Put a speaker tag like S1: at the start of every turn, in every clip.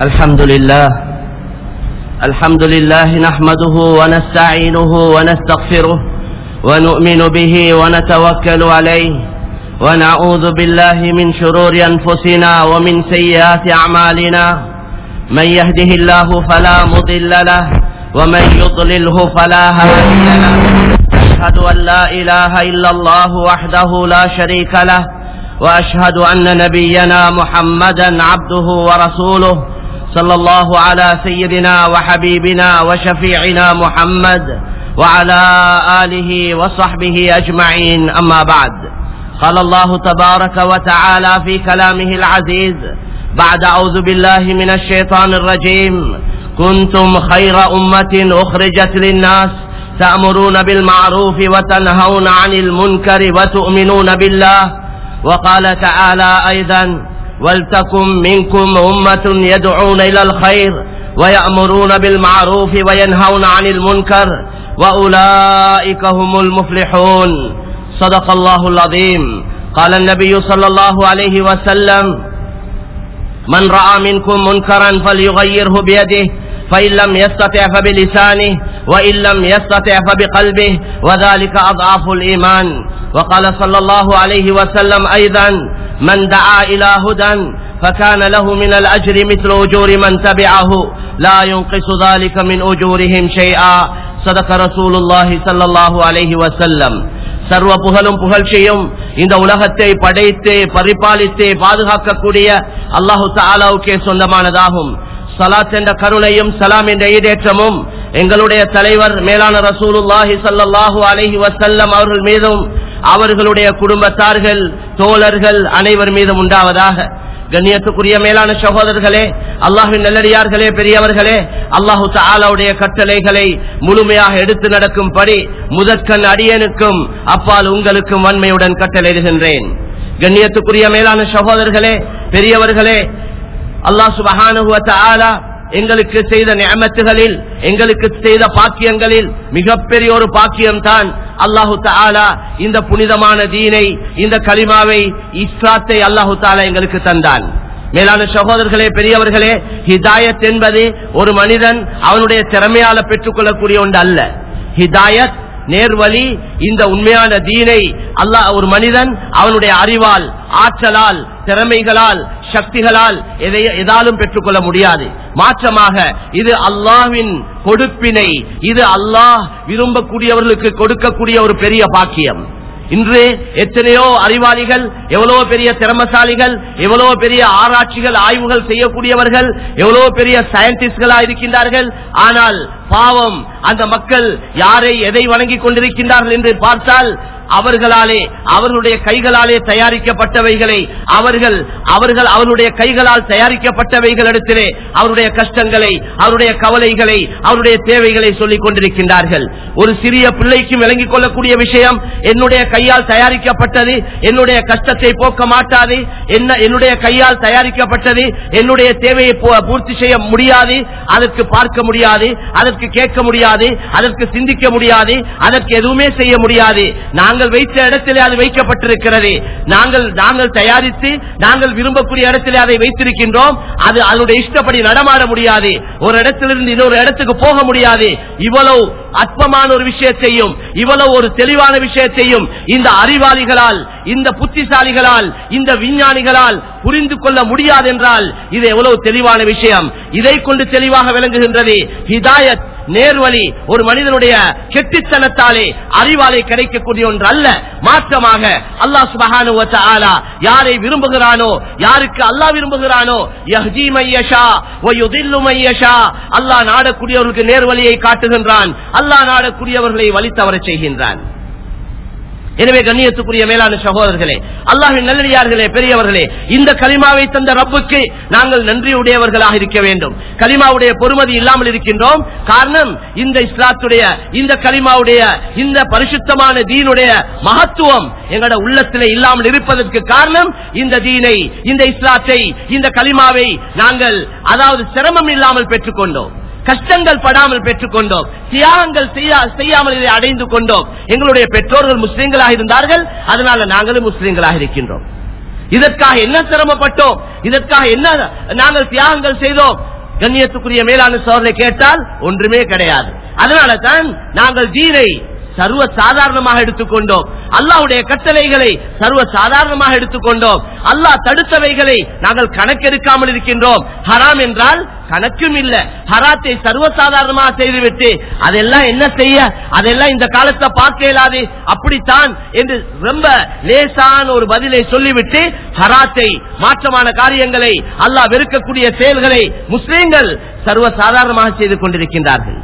S1: الحمد لله الحمد لله نحمده ونستعينه ونستغفره ونؤمن به ونتوكل عليه ونعوذ بالله من شرور أنفسنا ومن سيئات أعمالنا من يهده الله فلا مضل له ومن يضلله فلا هادي له أشهد أن لا إله إلا الله وحده لا شريك له وأشهد أن نبينا محمدا عبده ورسوله صلى الله على سيدنا وحبيبنا وشفيعنا محمد وعلى آله وصحبه أجمعين أما بعد قال الله تبارك وتعالى في كلامه العزيز بعد أعوذ بالله من الشيطان الرجيم كنتم خير أمة أخرجت للناس تأمرون بالمعروف وتنهون عن المنكر وتؤمنون بالله وقال تعالى أيضا ولتكن منكم أمة يدعون إلى الخير ويأمرون بالمعروف وينهون عن المنكر وأولئك هم المفلحون صدق الله العظيم قال النبي صلى الله عليه وسلم من رأى منكم منكرا فليغيره بيده فإن لم يستطع فبلسانه وإن لم يستطع فبقلبه وذلك أضعف الإيمان وقال صلى الله عليه وسلم أيضا من دعا إلى هدى فكان له من الأجر مثل أجور من تبعه لا ينقص ذلك من أجورهم شيئا صدق رسول الله صلى الله عليه وسلم சர்வ புகழும் புகழ்ச்சியும் இந்த உலகத்தை படைத்து பரிபாலித்து பாதுகாக்கக்கூடிய அல்லாஹு தாலாவுக்கே சொந்தமானதாகும் சலாத் என்ற கருணையும் சலாம் என்ற ஈடேற்றமும் எங்களுடைய தலைவர் மேலான ரசூலுல்லாஹி சல்லாஹூ அலஹி வசல்லம் அவர்கள் மீதும் அவர்களுடைய குடும்பத்தார்கள் தோழர்கள் அனைவர் மீதும் உண்டாவதாக கண்ணியத்துக்குரிய மேலான சகோதரர்களே அல்லாஹின் நல்லடியார்களே பெரியவர்களே அல்லாஹு தாலாவுடைய கட்டளைகளை முழுமையாக எடுத்து நடக்கும்படி முதற்கண் அடியனுக்கும் அப்பால் உங்களுக்கும் வன்மையுடன் கட்டளையிடுகின்றேன் கண்ணியத்துக்குரிய மேலான சகோதரர்களே பெரியவர்களே அல்லாஹ் சுபஹானுவ தாலா எங்களுக்கு செய்த நியமத்துகளில் எங்களுக்கு செய்த பாக்கியங்களில் மிகப்பெரிய ஒரு பாக்கியம் தான் அல்லாஹு தாலா இந்த புனிதமான தீனை இந்த களிமாவை இஸ்லாத்தை அல்லாஹு தாலா எங்களுக்கு தந்தான் மேலான சகோதரர்களே பெரியவர்களே ஹிதாயத் என்பது ஒரு மனிதன் அவனுடைய திறமையால பெற்றுக்கொள்ளக்கூடிய ஒன்று அல்ல ஹிதாயத் நேர்வழி இந்த உண்மையான தீனை அல்லாஹ் ஒரு மனிதன் அவனுடைய அறிவால் ஆற்றலால் திறமைகளால் சக்திகளால் எதை எதாலும் பெற்றுக்கொள்ள முடியாது மாற்றமாக இது அல்லாஹ்வின் கொடுப்பினை இது அல்லாஹ் விரும்பக்கூடியவர்களுக்கு கொடுக்கக்கூடிய ஒரு பெரிய பாக்கியம் இன்று எத்தனையோ அறிவாளிகள் எவ்வளவு பெரிய திறமசாலிகள் எவ்வளவு பெரிய ஆராய்ச்சிகள் ஆய்வுகள் செய்யக்கூடியவர்கள் எவ்வளவு பெரிய சயின்டிஸ்டா இருக்கின்றார்கள் ஆனால் பாவம் அந்த மக்கள் யாரை எதை வணங்கிக் கொண்டிருக்கின்றார்கள் என்று பார்த்தால் அவர்களாலே அவர்களுடைய கைகளாலே தயாரிக்கப்பட்டவைகளை அவர்கள் அவர்கள் அவருடைய கைகளால் தயாரிக்கப்பட்டவைகள் இடத்திலே அவருடைய கஷ்டங்களை அவருடைய கவலைகளை அவருடைய தேவைகளை சொல்லிக் கொண்டிருக்கின்றார்கள் ஒரு சிறிய பிள்ளைக்கும் விளங்கிக் கொள்ளக்கூடிய விஷயம் என்னுடைய கையால் தயாரிக்கப்பட்டது என்னுடைய கஷ்டத்தை போக்க மாட்டாது என்ன என்னுடைய கையால் தயாரிக்கப்பட்டது என்னுடைய தேவையை பூர்த்தி செய்ய முடியாது அதற்கு பார்க்க முடியாது அதற்கு கேட்க முடியாது அதற்கு சிந்திக்க முடியாது அதற்கு எதுவுமே செய்ய முடியாது நாங்கள் வைத்த இடத்திலே அது வைக்கப்பட்டிருக்கிறது நாங்கள் நாங்கள் தயாரித்து நாங்கள் விரும்பக்கூடிய இடத்திலே அதை வைத்திருக்கின்றோம் அது அதனுடைய இஷ்டப்படி நடமாட முடியாது ஒரு இடத்திலிருந்து இன்னொரு இடத்துக்கு போக முடியாது இவ்வளவு அற்பமான ஒரு விஷயத்தையும் இவ்வளவு ஒரு தெளிவான விஷயத்தையும் இந்த அறிவாளிகளால் இந்த புத்திசாலிகளால் இந்த விஞ்ஞானிகளால் புரிந்து கொள்ள முடியாது என்றால் இது எவ்வளவு தெளிவான விஷயம் இதை கொண்டு தெளிவாக விளங்குகின்றது ஹிதாயத் நேர்வழி ஒரு மனிதனுடைய கெட்டித்தனத்தாலே அறிவாலை கிடைக்கக்கூடிய ஒன்று அல்ல மாற்றமாக அல்லாஹ் சுபஹானு ஆலா யாரை விரும்புகிறானோ யாருக்கு அல்லாஹ் விரும்புகிறானோ அல்லாஹ் நாடக்கூடியவர்களுக்கு நேர்வழியை காட்டுகின்றான் அல்லாஹ் நாடக்கூடியவர்களை வழித்தவர செய்கின்றான் எனவே கண்ணியத்துக்குரிய மேலான சகோதரர்களே அல்லாஹின் நல்லடியார்களே பெரியவர்களே இந்த கலிமாவை தந்த ரப்புக்கு நாங்கள் நன்றியுடையவர்களாக இருக்க வேண்டும் கலிமாவுடைய பொறுமதி இல்லாமல் இருக்கின்றோம் காரணம் இந்த இஸ்லாத்துடைய இந்த கலிமாவுடைய இந்த பரிசுத்தமான தீனுடைய மகத்துவம் எங்களோட உள்ளத்திலே இல்லாமல் இருப்பதற்கு காரணம் இந்த தீனை இந்த இஸ்லாத்தை இந்த கலிமாவை நாங்கள் அதாவது சிரமம் இல்லாமல் பெற்றுக்கொண்டோம் கஷ்டங்கள் படாமல் பெற்றுக் கொண்டோம் தியாகங்கள் செய்யா- செய்யாமல் இதை அடைந்து கொண்டோம் எங்களுடைய பெற்றோர்கள் முஸ்லிம்களாக இருந்தார்கள் அதனால நாங்களும் முஸ்லிம்களாக இருக்கின்றோம் இதற்காக என்ன சிரமப்பட்டோம் இதற்காக என்ன நாங்கள் தியாகங்கள் செய்தோம் கண்ணியத்துக்குரிய மேலான சோதனை கேட்டால் ஒன்றுமே கிடையாது அதனால தான் நாங்கள் தீனை சர்வ சாதாரணமாக எடுத்துக்கொண்டோம் அல்லாஹ்வுடைய கட்டளைகளை சர்வ சாதாரணமாக எடுத்துக்கொண்டோம் அல்லாஹ் தடுத்தவைகளை நாங்கள் கணக்கெடுக்காமல் இருக்கின்றோம் ஹராம் என்றால் கணக்கும் இல்ல ஹராத்தை சர்வ சாதாரணமாக செய்துவிட்டு அதெல்லாம் என்ன செய்ய அதெல்லாம் இந்த காலத்தை பார்க்க இயலாது அப்படித்தான் என்று ரொம்ப லேசான ஒரு பதிலை சொல்லிவிட்டு ஹராத்தை மாற்றமான காரியங்களை அல்லாஹ் வெறுக்கக்கூடிய செயல்களை முஸ்லிம்கள் சர்வ சாதாரணமாக செய்து கொண்டிருக்கின்றார்கள்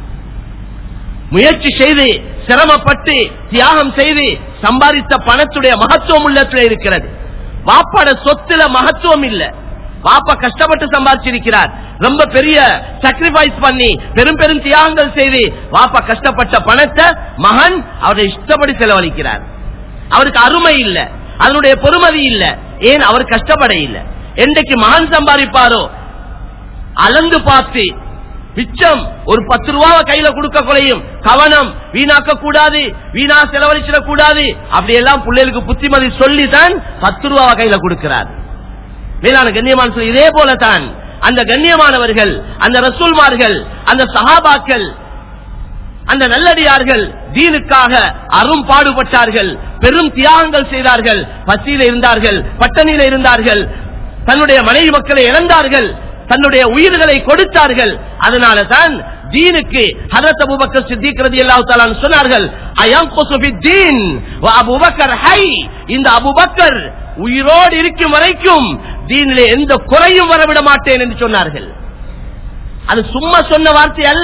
S1: முயற்சி செய்து சிரமப்பட்டு தியாகம் செய்து சம்பாதித்த பணத்துடைய மகத்துவம் உள்ளத்துல இருக்கிறது வாப்பாட சொத்துல மகத்துவம் இல்ல வாப்பா கஷ்டப்பட்டு சம்பாதிச்சிருக்கிறார் ரொம்ப பெரிய சாக்ரிஃபைஸ் பண்ணி பெரும் பெரும் தியாகங்கள் செய்து வாப்பா கஷ்டப்பட்ட பணத்தை மகன் அவரை இஷ்டப்படி செலவழிக்கிறார் அவருக்கு அருமை இல்ல அதனுடைய பொறுமதி இல்ல ஏன் அவர் கஷ்டப்பட இல்ல என்றைக்கு மகன் சம்பாதிப்பாரோ அளந்து பார்த்து மிச்சம் ஒரு பத்து ரூபாவை கையில கொடுக்க குறையும் கவனம் வீணாக்க கூடாது வீணா செலவழிச்சிட கூடாது அப்படி எல்லாம் பிள்ளைகளுக்கு புத்திமதி சொல்லி தான் பத்து ரூபாவை கையில கொடுக்கிறார் மேலான கண்ணியமான சொல்லி இதே போலதான் அந்த கண்ணியமானவர்கள் அந்த ரசூல்மார்கள் அந்த சஹாபாக்கள் அந்த நல்லடியார்கள் தீனுக்காக அரும் பாடுபட்டார்கள் பெரும் தியாகங்கள் செய்தார்கள் பசியில இருந்தார்கள் பட்டணியில இருந்தார்கள் தன்னுடைய மனைவி மக்களை இழந்தார்கள் தன்னுடைய உயிர்களை கொடுத்தார்கள் அதனால தான் தீனுக்கு ஹதரத் அபூபக்கர் சித்திக் ரலியல்லாஹு தஆலா சொன்னார்கள் அயன்குசு ஃபித்தீன் வ அபூபக்கர் ஹை இந்த அபூபக்கர் உயிரோடு இருக்கும் வரைக்கும் தீனிலே எந்த குறையும் வரவிட மாட்டேன் என்று சொன்னார்கள் அது சும்மா சொன்ன வார்த்தை அல்ல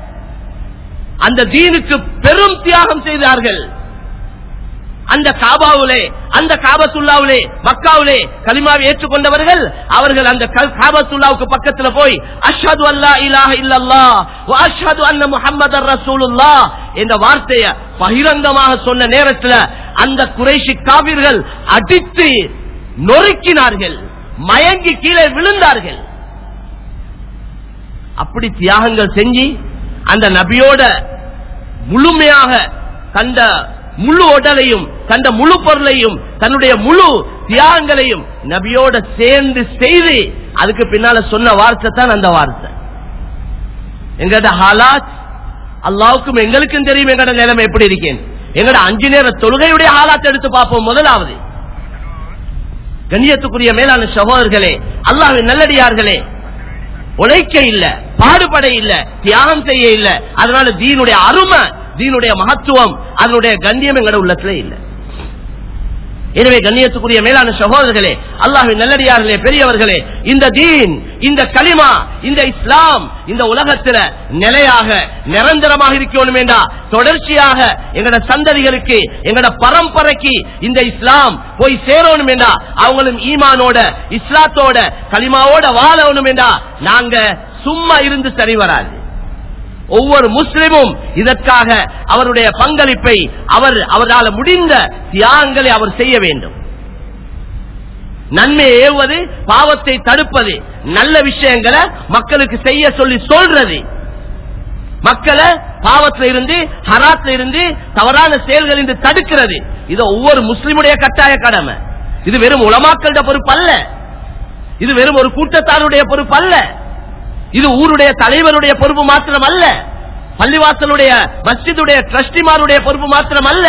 S1: அந்த தீனுக்கு பெரும் தியாகம் செய்தார்கள் அந்த காபாவிலே அந்த காபத்துல்லாவிலே மக்காவிலே கலிமாவை ஏற்றுக்கொண்டவர்கள் அவர்கள் அந்த காபத்துல்லாவுக்கு பக்கத்துல போய் அஷ்ஹது அல்லா இலாஹ இல்லல்லாஹ் வ அஷ்ஹது அன்ன முஹம்மதர் ரசூலுல்லாஹ் என்ற வார்த்தையை பகிரங்கமாக சொன்ன நேரத்தில் அந்த குறைஷி காவிர்கள் அடித்து நொறுக்கினார்கள் மயங்கி கீழே விழுந்தார்கள் அப்படி தியாகங்கள் செஞ்சு அந்த நபியோட முழுமையாக கண்ட முழு உடலையும் தந்த முழு பொருளையும் தன்னுடைய முழு தியாகங்களையும் நபியோட சேர்ந்து செய்து அதுக்கு பின்னால சொன்ன வார்த்தை தான் அந்த வார்த்தை எங்கட ஹாலாத் அல்லாவுக்கும் எங்களுக்கும் தெரியும் எங்கட நிலைமை எப்படி இருக்கேன் எங்கட அஞ்சு நேர தொழுகையுடைய ஹாலாத் எடுத்து பார்ப்போம் முதலாவது கண்ணியத்துக்குரிய மேலான சகோதரர்களே அல்லாஹின் நல்லடியார்களே உழைக்க இல்ல பாடுபட இல்ல தியாகம் செய்ய இல்ல அதனால தீனுடைய அருமை தீனுடைய மகத்துவம் அதனுடைய கண்ணியம் எங்கட உள்ளத்துல இல்ல எனவே கண்ணியத்துக்குரிய மேலான சகோதரர்களே அல்லாஹின் நல்லடியார்களே பெரியவர்களே இந்த தீன் இந்த களிமா இந்த இஸ்லாம் இந்த உலகத்துல நிலையாக நிரந்தரமாக இருக்கணும் வேண்டா தொடர்ச்சியாக எங்கட சந்ததிகளுக்கு எங்கட பரம்பரைக்கு இந்த இஸ்லாம் போய் சேரணும் வேண்டா அவங்களும் ஈமானோட இஸ்லாத்தோட களிமாவோட வாழணும் வேண்டா நாங்க சும்மா இருந்து சரி வராது ஒவ்வொரு முஸ்லிமும் இதற்காக அவருடைய பங்களிப்பை அவர் அவரால் முடிந்த தியாகங்களை அவர் செய்ய வேண்டும் நன்மையை ஏவுவது பாவத்தை தடுப்பது நல்ல விஷயங்களை மக்களுக்கு செய்ய சொல்லி சொல்றது மக்களை பாவத்துல இருந்து ஹராத்துல இருந்து தவறான செயல்கள் இருந்து தடுக்கிறது இது ஒவ்வொரு முஸ்லிமுடைய கட்டாய கடமை இது வெறும் உலமாக்களோட பொறுப்பு அல்ல இது வெறும் ஒரு கூட்டத்தாருடைய பொறுப்பு அல்ல இது ஊருடைய தலைவருடைய பொறுப்பு மாத்திரம் அல்ல பள்ளிவாசலுடைய மஸ்ஜிதுடைய டிரஸ்டிமாருடைய பொறுப்பு மாத்திரம் அல்ல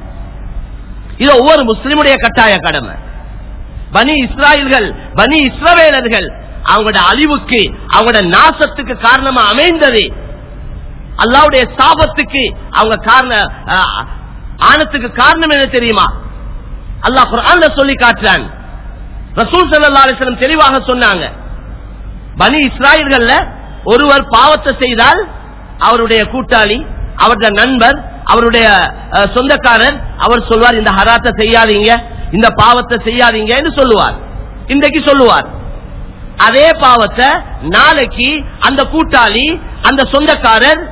S1: இது ஒவ்வொரு முஸ்லிமுடைய கட்டாய கடமை பனி இஸ்ராயல்கள் பனி இஸ்ரவேலர்கள் அவங்களோட அழிவுக்கு அவங்களோட நாசத்துக்கு காரணமா அமைந்தது அல்லாவுடைய சாபத்துக்கு அவங்க காரண ஆனத்துக்கு காரணம் என்ன தெரியுமா அல்லாஹ் குரான்ல சொல்லி காட்டுறான் ரசூல் சல்லா அலிஸ்லம் தெளிவாக சொன்னாங்க பனி இஸ்ராயல்கள்ல ஒருவர் பாவத்தை செய்தால் அவருடைய கூட்டாளி அவருடைய நண்பர் அவருடைய சொந்தக்காரர் அவர் சொல்வார் இந்த ஹராத்தை செய்யாதீங்க இந்த பாவத்தை செய்யாதீங்க என்று சொல்லுவார் இன்றைக்கு சொல்லுவார் அதே பாவத்தை நாளைக்கு அந்த கூட்டாளி அந்த சொந்தக்காரர்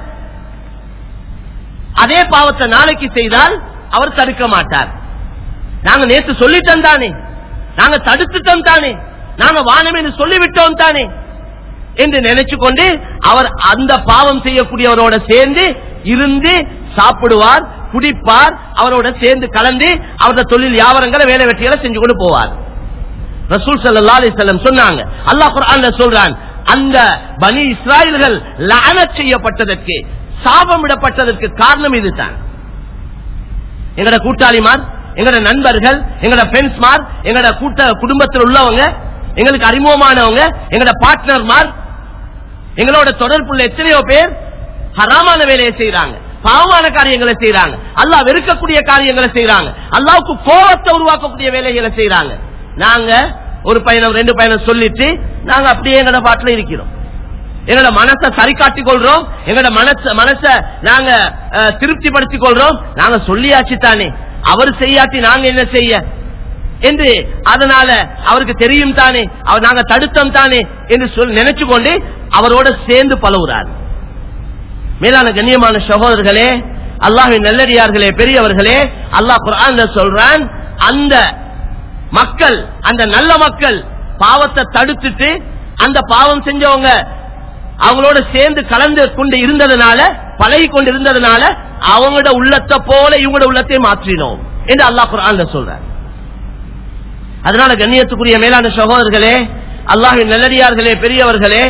S1: அதே பாவத்தை நாளைக்கு செய்தால் அவர் தடுக்க மாட்டார் நாங்க நேற்று சொல்லிட்டோம் தானே நாங்க தடுத்துட்டோம் தானே நாங்க வானம் என்று சொல்லிவிட்டோம் தானே என்று நினைச்சு கொண்டு அவர் அந்த பாவம் செய்யக்கூடியவரோட சேர்ந்து இருந்து சாப்பிடுவார் குடிப்பார் அவரோட சேர்ந்து கலந்து அவரோட தொழில் வியாபாரங்களை வேலை வெற்றிகளை செஞ்சு கொண்டு போவார் ரசூல் சல்லா அலிசல்லம் சொன்னாங்க அல்லாஹ் குர்ஆன்ல சொல்றான் அந்த பனி இஸ்ராயல்கள் லானத் செய்யப்பட்டதற்கு சாபமிடப்பட்டதற்கு காரணம் இதுதான் எங்கட கூட்டாளிமார் எங்கட நண்பர்கள் எங்கட ஃப்ரெண்ட்ஸ்மார் எங்கட கூட்ட குடும்பத்தில் உள்ளவங்க எங்களுக்கு அறிமுகமானவங்க எங்கட பார்ட்னர்மார் எங்களோட தொடர்புள்ள எத்தனையோ பேர் ஹராமான வேலையை செய்யறாங்க பாவமான காரியங்களை செய்யறாங்க அல்லாஹ் வெறுக்கக்கூடிய காரியங்களை செய்யறாங்க அல்லாவுக்கு கோபத்தை உருவாக்கக்கூடிய வேலைகளை செய்யறாங்க நாங்க ஒரு பயணம் ரெண்டு பயணம் சொல்லிட்டு நாங்க அப்படியே எங்கட பாட்டுல இருக்கிறோம் எங்களோட மனசை சரி காட்டிக் கொள்றோம் எங்களோட மனச மனச நாங்க அஹ், திருப்திப்படுத்திக் கொள்றோம் நாங்க சொல்லியாச்சு தானே அவர் செய்யாட்டி நாங்க என்ன செய்ய என்று அதனால அவருக்கு தெரியும் தானே அவர் நாங்க தடுத்தோம் தானே என்று சொல் நினைச்சு கொண்டு அவரோட சேர்ந்து பழகுறார் மேலான கண்ணியமான சகோதரர்களே அல்லாஹின் நல்லடியார்களே பெரியவர்களே அல்லாஹ் குர்ஆன்ல சொல்றான் அந்த மக்கள் அந்த நல்ல மக்கள் பாவத்தை தடுத்துட்டு அந்த பாவம் செஞ்சவங்க அவங்களோட சேர்ந்து கலந்து கொண்டு இருந்ததுனால பழகி கொண்டு இருந்ததுனால அவங்களோட உள்ளத்தை போல இவங்களோட உள்ளத்தை மாற்றினோம் என்று அல்லாஹ் குர்ஆன்ல சொல்றார் அதனால கண்ணியத்துக்குரிய மேலான சகோதரர்களே அல்லாஹின் நல்லடியார்களே பெரியவர்களே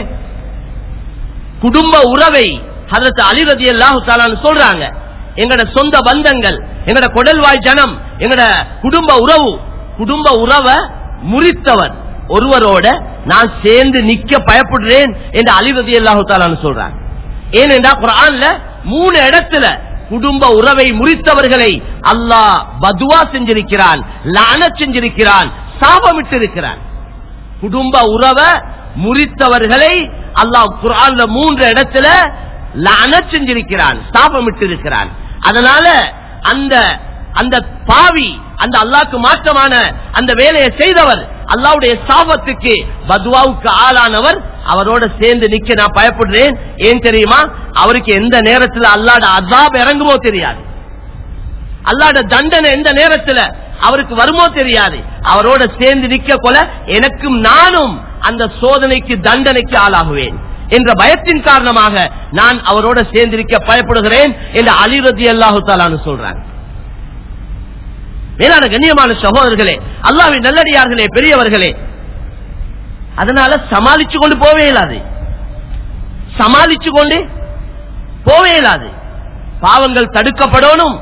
S1: குடும்ப உறவை அதற்கு அலிரதி அல்லாஹு சொல்றாங்க எங்கட சொந்த பந்தங்கள் எங்கட கொடல்வாய் ஜனம் எங்கட குடும்ப உறவு குடும்ப உறவை முறித்தவர் ஒருவரோட நான் சேர்ந்து நிக்க பயப்படுறேன் என்று அலிரதி அல்லாஹு தாலான்னு சொல்றாங்க ஏனென்றா குரான்ல மூணு இடத்துல குடும்ப உறவை முறித்தவர்களை அல்லாஹ் பதுவா செஞ்சிருக்கிறான் லான செஞ்சிருக்கிறான் சாபமிட்டு இருக்கிறான் குடும்ப உறவை முறித்தவர்களை அல்லாஹ் குரான்ல மூன்று இடத்துல லான செஞ்சிருக்கிறான் சாபமிட்டு இருக்கிறான் அதனால அந்த அந்த பாவி அந்த அல்லாஹ்க்கு மாற்றமான அந்த வேலையை செய்தவர் அல்லாவுடைய சாபத்துக்கு பத்வாவுக்கு ஆளானவர் அவரோட சேர்ந்து நிக்க நான் பயப்படுறேன் ஏன் தெரியுமா அவருக்கு எந்த நேரத்தில் அல்லாட அசாப் இறங்குமோ தெரியாது அல்லாட தண்டனை எந்த நேரத்துல அவருக்கு வருமோ தெரியாது அவரோட சேர்ந்து நிக்க கொல எனக்கும் நானும் அந்த சோதனைக்கு தண்டனைக்கு ஆளாகுவேன் என்ற பயத்தின் காரணமாக நான் அவரோட சேர்ந்திருக்க பயப்படுகிறேன் என்று அலிரதி அல்லாஹு தாலான்னு சொல்றாங்க மேலான கண்ணியமான சகோதரர்களே அல்லாவின் நல்லடியார்களே பெரியவர்களே அதனால சமாளிச்சு கொண்டு போவே இயலாது சமாளிச்சு கொண்டு போவே இயலாது பாவங்கள் தடுக்கப்படணும்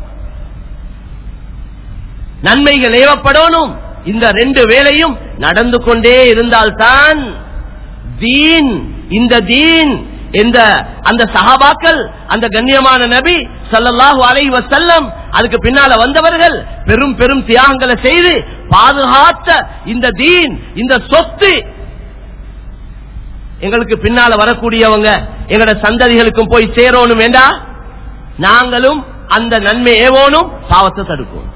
S1: நன்மைகள் ஏவப்படணும் இந்த ரெண்டு வேலையும் நடந்து கொண்டே இருந்தால்தான் தீன் இந்த தீன் இந்த அந்த சஹாபாக்கள் அந்த கண்ணியமான நபி ஸல்லல்லாஹு அலைஹி வஸல்லம் அதுக்கு பின்னால வந்தவர்கள் பெரும் பெரும் தியாகங்களை செய்து பாதுகாத்த இந்த தீன் இந்த சொத்து எங்களுக்கு பின்னால வரக்கூடியவங்க எங்களோட சந்ததிகளுக்கும் போய் சேரணும் வேண்டா நாங்களும் அந்த நன்மை ஏவோனும் பாவத்தை தடுப்போம்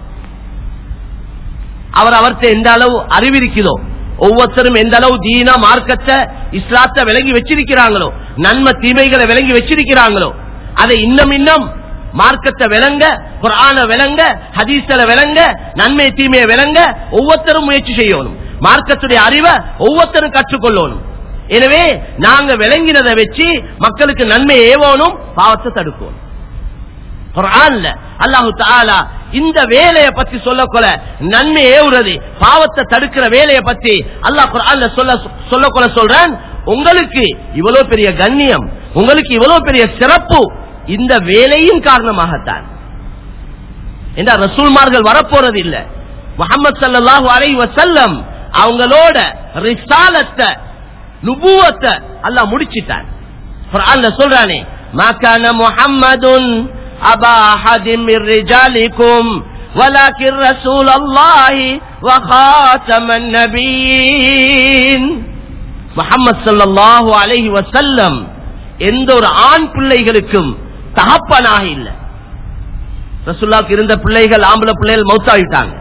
S1: அவர் அவர்கிட்ட எந்த அளவு அறிவிருக்கிறதோ ஒவ்வொருத்தரும் எந்த அளவு தீனா மார்க்கத்தை இஸ்லாத்தை விளங்கி வச்சிருக்கிறாங்களோ நன்மை தீமைகளை விளங்கி வச்சிருக்கிறாங்களோ அதை இன்னும் இன்னும் மார்க்கத்தை விளங்க குரான விளங்க ஹதீஸ்ல விளங்க நன்மை தீமையை விளங்க ஒவ்வொருத்தரும் முயற்சி செய்யணும் மார்க்கத்துடைய அறிவை ஒவ்வொருத்தரும் கற்றுக்கொள்ளணும் எனவே நாங்க விளங்கினதை வச்சு மக்களுக்கு நன்மை ஏவோனும் பாவத்தை தடுக்கணும் குர்ஆன்ல அல்லாஹு தஆலா இந்த வேலையை பத்தி சொல்லக்கொல நன்மை ஏவுறது பாவத்தை தடுக்கிற வேலையை பத்தி அல்லாஹ் குர்ஆன்ல சொல்ல சொல்லக்கொல சொல்றான் உங்களுக்கு இவ்வளவு பெரிய கண்ணியம் உங்களுக்கு இவ்வளவு பெரிய சிறப்பு இந்த வேலையின் காரணமாகத்தான் என்ற ரசூல்மார்கள் வரப்போறது இல்ல முகமது சல்லாஹூ அலை வசல்லம் அவங்களோட ரிசாலத்தை நுபுவத்தை அல்லாஹ் முடிச்சிட்டான் குர்ஆன்ல சொல்றானே ما كان محمد أبا أحد من رجالكم ولكن رسول الله وخاتم النبيين முகமது சல்லாஹூ அலைஹி வசல்லம் எந்த ஒரு ஆண் பிள்ளைகளுக்கும் தகப்பனாக இல்லை ரசுல்லாவுக்கு இருந்த பிள்ளைகள் ஆம்பளை பிள்ளைகள் மௌத்தாவிட்டாங்க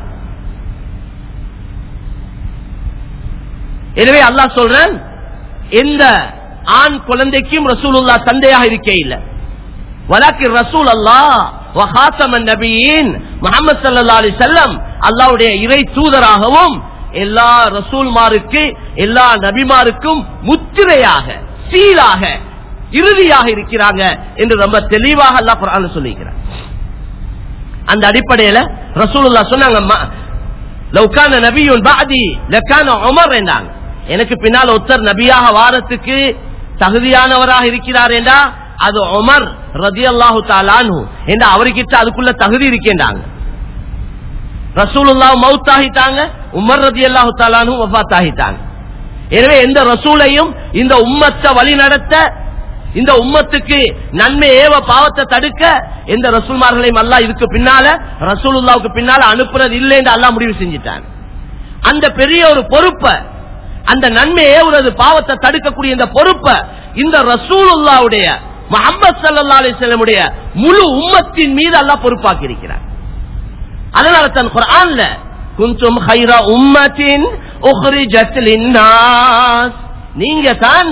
S1: எனவே அல்லாஹ் சொல்றேன் எந்த ஆண் குழந்தைக்கும் ரசூலுல்லா தந்தையாக இருக்க இல்லை வலக்கு ரசூல் அல்லா வஹாசமன் நபியின் முகமது சல்லா அலி செல்லம் அல்லாவுடைய இறை தூதராகவும் எல்லா ரசூல்மாருக்கு எல்லா நபிமாருக்கும் முத்திரையாக சீலாக இறுதியாக இருக்கிறாங்க என்று ரொம்ப தெளிவாக அல்லா குரான் சொல்லிக்கிறார் அந்த அடிப்படையில ரசூலுல்லா சொன்னாங்க லவ்கான நபியுன் பாதி லக்கான உமர் என்றாங்க எனக்கு பின்னால் ஒருத்தர் நபியாக வாரத்துக்கு தகுதியானவராக இருக்கிறார் என்றா அது உமர் ரதி அல்லாஹு தாலானு என்று அவர்கிட்ட அதுக்குள்ள தகுதி இருக்கின்றாங்க ரசூலுல்லா மவுத் ஆகிட்டாங்க உமர் ரதி அல்லாஹு தாலானு வஃத் ஆகிட்டாங்க எனவே எந்த ரசூலையும் இந்த உம்மத்தை வழி நடத்த இந்த உம்மத்துக்கு நன்மை ஏவ பாவத்தை தடுக்க எந்த ரசூல்மார்களையும் அல்லாஹ் இதுக்கு பின்னால ரசூலுல்லாவுக்கு பின்னால அனுப்புறது இல்லை என்று அல்லாஹ் முடிவு செஞ்சிட்டாங்க அந்த பெரிய ஒரு பொறுப்பை அந்த நன்மை ஏவுறது பாவத்தை தடுக்கக்கூடிய இந்த பொறுப்பை இந்த ரசூலுல்லாவுடைய முகமது சல்லா அலிஸ்லமுடைய முழு உம்மத்தின் மீது அல்லாஹ் பொறுப்பாக்கி இருக்கிறார் அதனால தன் குர்ஆன்ல குந்தும் ஹைர உம்மத்தின் உஹ்ரிஜத் லின்னாஸ் நீங்க தான்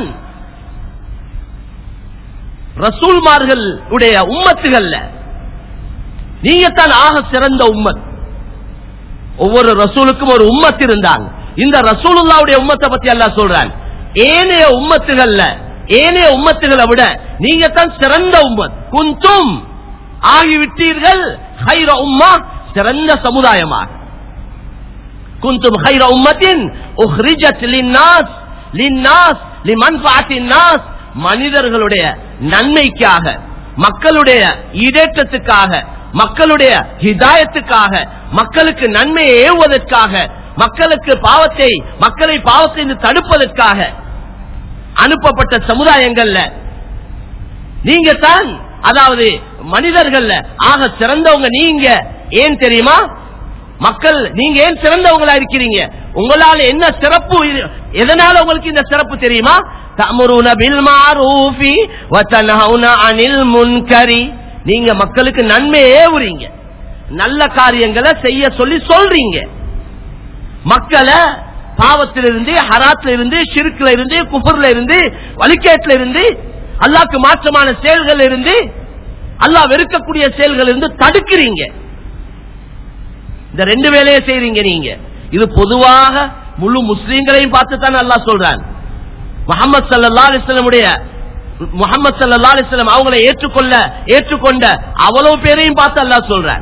S1: ரசூல்மார்கள் உடைய உம்மத்துகள்ல நீங்க தான் ஆக சிறந்த உம்மத் ஒவ்வொரு ரசூலுக்கும் ஒரு உம்மத் இருந்தாங்க இந்த ரசூலுல்லாவுடைய உம்மத்தை பத்தி அல்லாஹ் சொல்றான் ஏனைய உம்மத்துகள்ல ஏனைய உம்மத்துகளை விட நீங்க தான் சிறந்த உம்மத் குந்தும் ஆகிவிட்டீர்கள் ஹைர உம்மா சிறந்த சமுதாயமாக குந்தும் ஹைர உம்மத்தின் உஹ்ரிஜத் லின்னாஸ் லின்னாஸ் லிமன்ஃபாத்தின் நாஸ் மனிதர்களுடைய நன்மைக்காக மக்களுடைய ஈடேற்றத்துக்காக மக்களுடைய ஹிதாயத்துக்காக மக்களுக்கு நன்மையை ஏவுவதற்காக மக்களுக்கு பாவத்தை மக்களை பாவத்தை தடுப்பதற்காக அனுப்பப்பட்ட சமுதாயங்கள்ல நீங்க தான் அதாவது மனிதர்கள்ல ஆக சிறந்தவங்க நீங்க ஏன் தெரியுமா மக்கள் நீங்க ஏன் சிறந்தவங்களா இருக்கிறீங்க உங்களால என்ன சிறப்பு இரு- எதனால உங்களுக்கு இந்த சிறப்பு தெரியுமா தமுருன பில் மாரூஃபி வ தன்ஹவுன அனில் முன்கரி நீங்க மக்களுக்கு நன்மையே ஏவுறீங்க நல்ல காரியங்களை செய்ய சொல்லி சொல்றீங்க மக்களை பாவத்திலிருந்து ஹராத்துல இருந்து ஷிருக்குல இருந்து குஃபர்ல இருந்து வலிக்கேட்ல இருந்து அல்லாஹ்க்கு மாற்றமான செயல்கள் இருந்து அல்லாஹ் வெறுக்கக்கூடிய செயல்கள் இருந்து தடுக்கிறீங்க இந்த ரெண்டு வேலையை செய்றீங்க நீங்க இது பொதுவாக முழு முஸ்லீம்களையும் பார்த்து தான் அல்லாஹ் சொல்றான் முகமது சல்லா அலிஸ்லமுடைய முகமது சல்லா அலிஸ்லாம் அவங்களை ஏற்றுக்கொள்ள ஏற்றுக்கொண்ட அவ்வளவு பேரையும் பார்த்து அல்லாஹ் சொல்றான்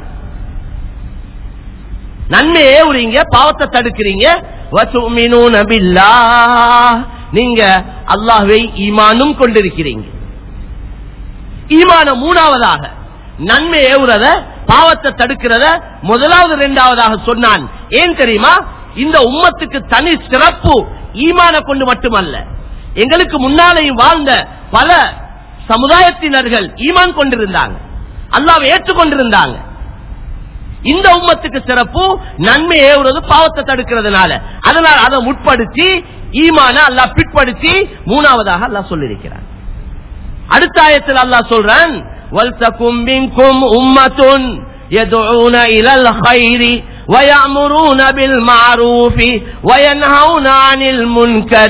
S1: நன்மையே ஏவுறீங்க பாவத்தை தடுக்கிறீங்க வதுமினூன பில்லாஹ். நீங்க அல்லாஹ்வை ஈமானும் கொண்டிருக்கிறீங்க ஈமான மூணாவதாக நன்மை ஏவுறத பாவத்தை தடுக்கிறத முதலாவது இரண்டாவதாக சொன்னான் ஏன் தெரியுமா இந்த உம்மத்துக்கு தனி சிறப்பு ஈமான கொண்டு மட்டுமல்ல எங்களுக்கு முன்னாலேயும் வாழ்ந்த பல சமுதாயத்தினர்கள் ஈமான் கொண்டிருந்தாங்க அல்லாவை ஏற்றுக்கொண்டிருந்தாங்க இந்த உம்மத்துக்கு சிறப்பு நன்மை ஏவுறது பாவத்தை தடுக்கிறதுனால அதனால் அதை முற்படுத்தி ஈமான அல்லாஹ் பிற்படுத்தி மூணாவதாக அல்லாஹ் சொல்லியிருக்கிறார் அடுத்த ஆயத்தில் அல்லாஹ் சொல்றான் வல்தகும் மின்கும் உம்மத்துன் يدعون إلى الخير ويأمرون بالمعروف وينهون عن المنكر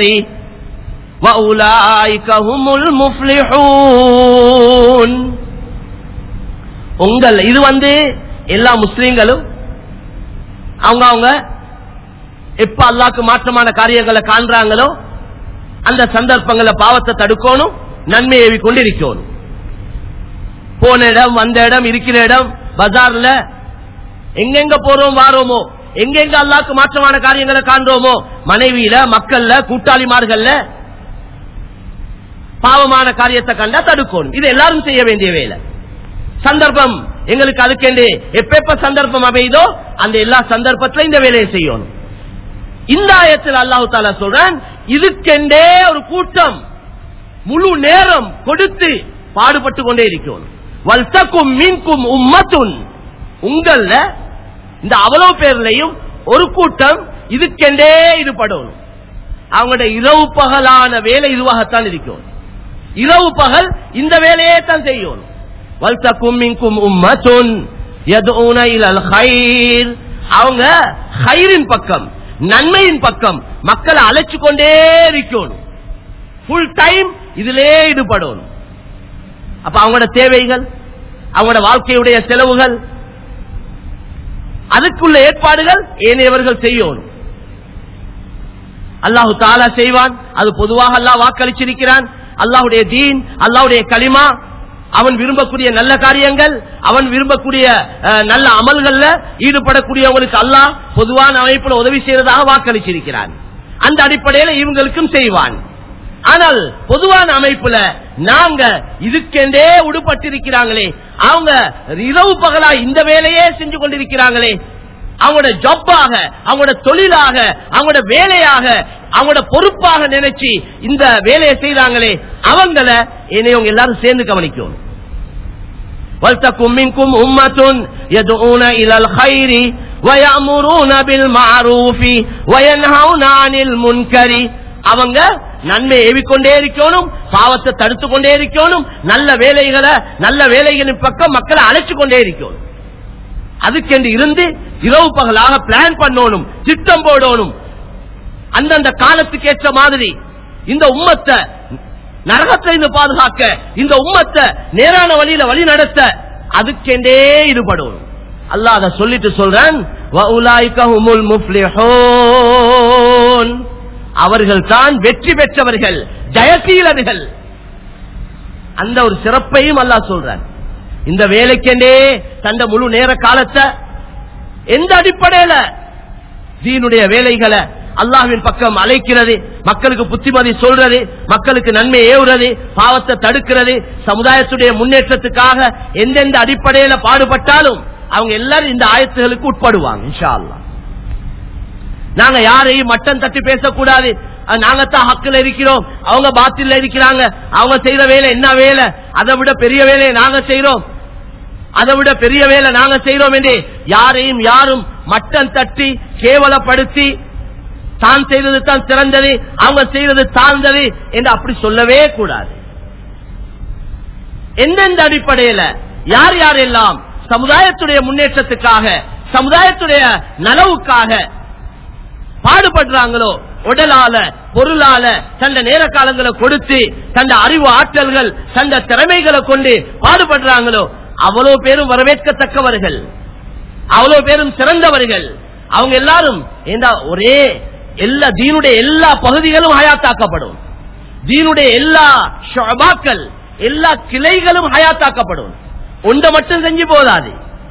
S1: وأولئك هم المفلحون உங்கள் இது வந்து எல்லா முஸ்லீம்களும் அவங்க அவங்க எப்ப அல்லாக்கு மாற்றமான காரியங்களை காண்றாங்களோ அந்த சந்தர்ப்பங்களை பாவத்தை தடுக்கணும் நன்மை ஏவி கொண்டிருக்கணும் போன இடம் வந்த இடம் இருக்கிற இடம் பஜார்ல எங்கெங்க போறோம் வாரோமோ எங்கெங்க அல்லாக்கு மாற்றமான காரியங்களை காண்றோமோ மனைவியில மக்கள்ல கூட்டாளிமார்கள்ல பாவமான காரியத்தை கண்டா தடுக்கணும் இது எல்லாரும் செய்ய வேண்டிய வேலை சந்தர்ப்பம் எங்களுக்கு அதுக்கென்று எப்ப சந்தர்ப்பம் அமையுதோ அந்த எல்லா சந்தர்ப்பத்திலும் இந்த வேலையை செய்யணும் இந்த ஆயத்தில் அல்லாஹு தாலா சொல்றான் இதுக்கெண்டே ஒரு கூட்டம் முழு நேரம் கொடுத்து பாடுபட்டு கொண்டே இருக்கணும் வல்தக்கும் மீன்கும் உம்மத்துன் உங்கள இந்த அவ்வளவு பேர்லையும் ஒரு கூட்டம் இதுக்கெண்டே ஈடுபடணும் அவங்களோட இரவு பகலான வேலை இதுவாகத்தான் இருக்கும் இரவு பகல் இந்த வேலையே தான் செய்யணும் வல்தக்கும் மின்கும் உம்மத்துன் யதுன இலல் ஹைர் அவங்க ஹைரின் பக்கம் நன்மையின் பக்கம் மக்களை அழைச்சு கொண்டே இருக்கணும் ஃபுல் டைம் இதிலே ஈடுபடணும் அப்ப அவங்களோட தேவைகள் அவங்களோட வாழ்க்கையுடைய செலவுகள் அதுக்குள்ள ஏற்பாடுகள் ஏனையவர்கள் செய்யணும் அல்லாஹு தாலா செய்வான் அது பொதுவாக அல்லாஹ் வாக்களிச்சிருக்கிறான் அல்லாஹுடைய தீன் அல்லாஹுடைய களிமா அவன் விரும்பக்கூடிய நல்ல காரியங்கள் அவன் விரும்பக்கூடிய அஹ், நல்ல அமல்கள்ல ஈடுபடக்கூடியவங்களுக்கு அல்லாஹ் பொதுவான அமைப்புல உதவி செய்யறதாக வாக்களிச்சிருக்கிறான் அந்த அடிப்படையில இவங்களுக்கும் செய்வான் ஆனால் பொதுவான அமைப்புல நாங்க இதுக்கெண்டே உடுப்பட்டிருக்கிறாங்களே அவங்க இரவு பகலா இந்த வேலையே செஞ்சு கொண்டிருக்கிறாங்களே அவங்களோட ஜப்பாக அவங்களோட தொழிலாக அவங்களோட வேலையாக அவங்களோட பொறுப்பாக நினைச்சு இந்த வேலையை செய்றாங்களே அவங்கள என்னையவங்க எல்லாரும் சேர்ந்து கவனிக்கணும் وَلْتَكُنْ مِنْكُمْ أُمَّةٌ يَدْعُونَ إِلَى الْخَيْرِ وَيَأْمُرُونَ بِالْمَعْرُوفِ وَيَنْهَوْنَ عَنِ الْمُنْكَرِ அவங்க நன்மை ஏவிக்கொண்டே இருக்கணும் பாவத்தை தடுத்து கொண்டே இருக்கணும் நல்ல வேலைகளை நல்ல வேலைகளின் பக்கம் மக்களை அழைச்சு கொண்டே இருக்கணும் அதுக்கென்று இருந்து இரவு பகலாக பிளான் பண்ணணும் திட்டம் போடணும் அந்தந்த காலத்துக்கு ஏற்ற மாதிரி இந்த உம்மத்தை நரகத்தை இருந்து பாதுகாக்க இந்த உம்மத்தை நேரான வழியில வழி நடத்த அதுக்கெண்டே ஈடுபடும் அல்லாஹ் அதை சொல்லிட்டு சொல்றேன் وَأُولَٰئِكَ هُمُ الْمُفْلِحُونَ அவர்கள் தான் வெற்றி பெற்றவர்கள் ஜெயசீலர்கள் அந்த ஒரு சிறப்பையும் அல்லாஹ் சொல்றான் இந்த வேலைக்கெண்டே தந்த முழு நேர காலத்தை எந்த அடிப்படையில தீனுடைய வேலைகளை அல்லாஹ்வின் பக்கம் அழைக்கிறது மக்களுக்கு புத்திமதி சொல்றது மக்களுக்கு நன்மை ஏவுறது பாவத்தை தடுக்கிறது சமுதாயத்துடைய முன்னேற்றத்துக்காக எந்தெந்த அடிப்படையில பாடுபட்டாலும் அவங்க எல்லாரும் இந்த ஆயத்துகளுக்கு உட்படுவாங்க இன்ஷா அல்லாஹ் நாங்க யாரையும் மட்டம் தட்டி பேசக்கூடாது அஹ் நாங்கத்தான் ஹக்கில் இருக்கிறோம் அவங்க பாத்தில இருக்கிறாங்க அவங்க செய்யற வேலை என்ன வேலை அதை விட பெரிய வேலையை நாங்க செய்யறோம் அதை விட பெரிய வேலை நாங்க செய்யறோம் என்று யாரையும் யாரும் மட்டம் தட்டி கேவலப்படுத்தி தான் செய்தது தான் சிறந்தது அவங்க செய்தது தாழ்ந்தது என்று அப்படி சொல்லவே கூடாது எந்தெந்த அடிப்படையில யார் யாரெல்லாம் சமுதாயத்துடைய முன்னேற்றத்துக்காக சமுதாயத்துடைய நலவுக்காக பாடுபடுறாங்களோ உடலால பொருளால தந்த நேர காலங்களை கொடுத்து தந்த அறிவு ஆற்றல்கள் தந்த திறமைகளை கொண்டு பாடுபடுறாங்களோ அவ்வளவு பேரும் வரவேற்கத்தக்கவர்கள் அவ்வளவு பேரும் சிறந்தவர்கள் அவங்க எல்லாரும் ஏண்டா ஒரே எல்லா தீனுடைய எல்லா பகுதிகளும் ஹயாத்தாக்கப்படும் தீனுடைய எல்லா ஷபாக்கள் எல்லா கிளைகளும் ஹயாத்தாக்கப்படும் ஒன்றை மட்டும் செஞ்சு போதாது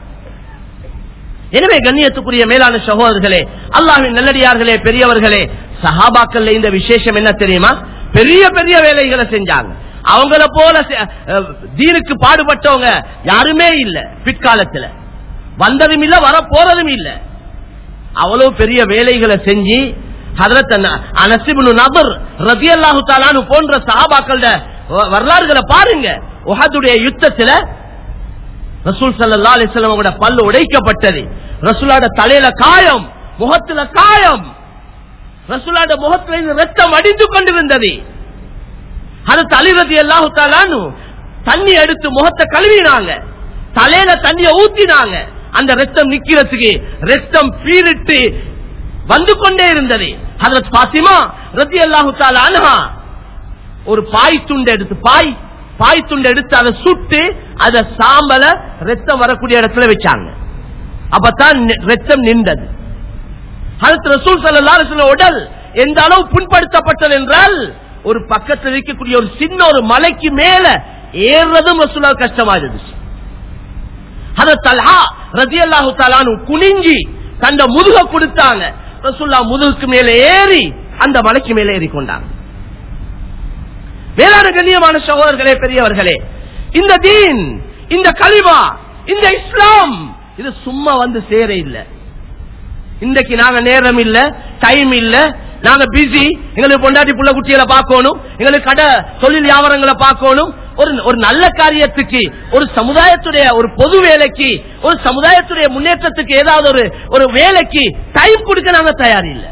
S1: எனவே கண்ணியத்துக்குரிய மேலான சகோதரர்களே அல்லாஹின் நல்லடியார்களே பெரியவர்களே சஹாபாக்கள்ல இந்த விசேஷம் என்ன தெரியுமா பெரிய பெரிய வேலைகளை செஞ்சாங்க அவங்கள போல செ- அஹ், தீனுக்கு பாடுபட்டவங்க யாருமே இல்ல பிற்காலத்துல வந்ததும் இல்ல வர போறதும் இல்ல அவ்வளவு பெரிய வேலைகளை செஞ்சு ஹதரத் அனசிபுனு நபர் ரதி அல்லாஹு தாலானு போன்ற சஹாபாக்கள வரலாறுகளை பாருங்க உஹதுடைய யுத்தத்துல ரசூல் சல்லா அலிஸ்லாம் அவங்களோட பல்லு உடைக்கப்பட்டது ரசூலோட தலையில காயம் முகத்துல காயம் ரசூலோட முகத்துல இருந்து ரத்தம் அடிந்து கொண்டிருந்தது அது தலைவதி அல்லாஹு தாலானு தண்ணி எடுத்து முகத்தை கழுவினாங்க தலையில தண்ணிய ஊத்தினாங்க அந்த ரத்தம் நிக்கிறதுக்கு ரத்தம் பீரிட்டு வந்து கொண்டே இருந்தது ஹதரத் பாத்திமா ரத்தி அல்லாஹு தாலா ஒரு பாய் துண்டு எடுத்து பாய் பாய் துண்டு எடுத்து அதை சுட்டு அத சாம்பல ரத்தம் வரக்கூடிய இடத்துல வச்சாங்க அப்பதான் நி- ரத்தம் நின்றது ஹதரத் ரசூல் ஸல்லல்லாஹு அலைஹி வஸல்லம் உடல் எந்த அளவு புண்படுத்தப்பட்டது என்றால் ஒரு பக்கத்தில் இருக்கக்கூடிய ஒரு சின்ன ஒரு மலைக்கு மேல ஏறுறதும் ரசூலா கஷ்டமா இருந்துச்சு ஹதரத் தல்ஹா ரலியல்லாஹு தஆலானு குனிஞ்சி தந்த முதுக கொடுத்தாங்க ரசூல்லா முதுகுக்கு மேல ஏறி அந்த மலைக்கு மேல ஏறி கொண்டாங்க வேளாண் கண்ணியமான சகோதரர்களே பெரியவர்களே இந்த தீன் இந்த கலிமா இந்த இஸ்லாம் இது சும்மா வந்து சேர இல்ல இன்றைக்கு நாங்க நேரம் இல்ல டைம் இல்ல நாங்க பிஸி எங்களுக்கு பொண்டாட்டி புள்ள குட்டிகளை பார்க்கணும் எங்களுக்கு கடை தொழில் வியாபாரங்களை பார்க்கணும் ஒரு ஒரு நல்ல காரியத்துக்கு ஒரு சமுதாயத்துடைய ஒரு பொது வேலைக்கு ஒரு சமுதாயத்துடைய முன்னேற்றத்துக்கு ஏதாவது ஒரு ஒரு வேலைக்கு டைம் கொடுக்க நாங்க தயார் இல்ல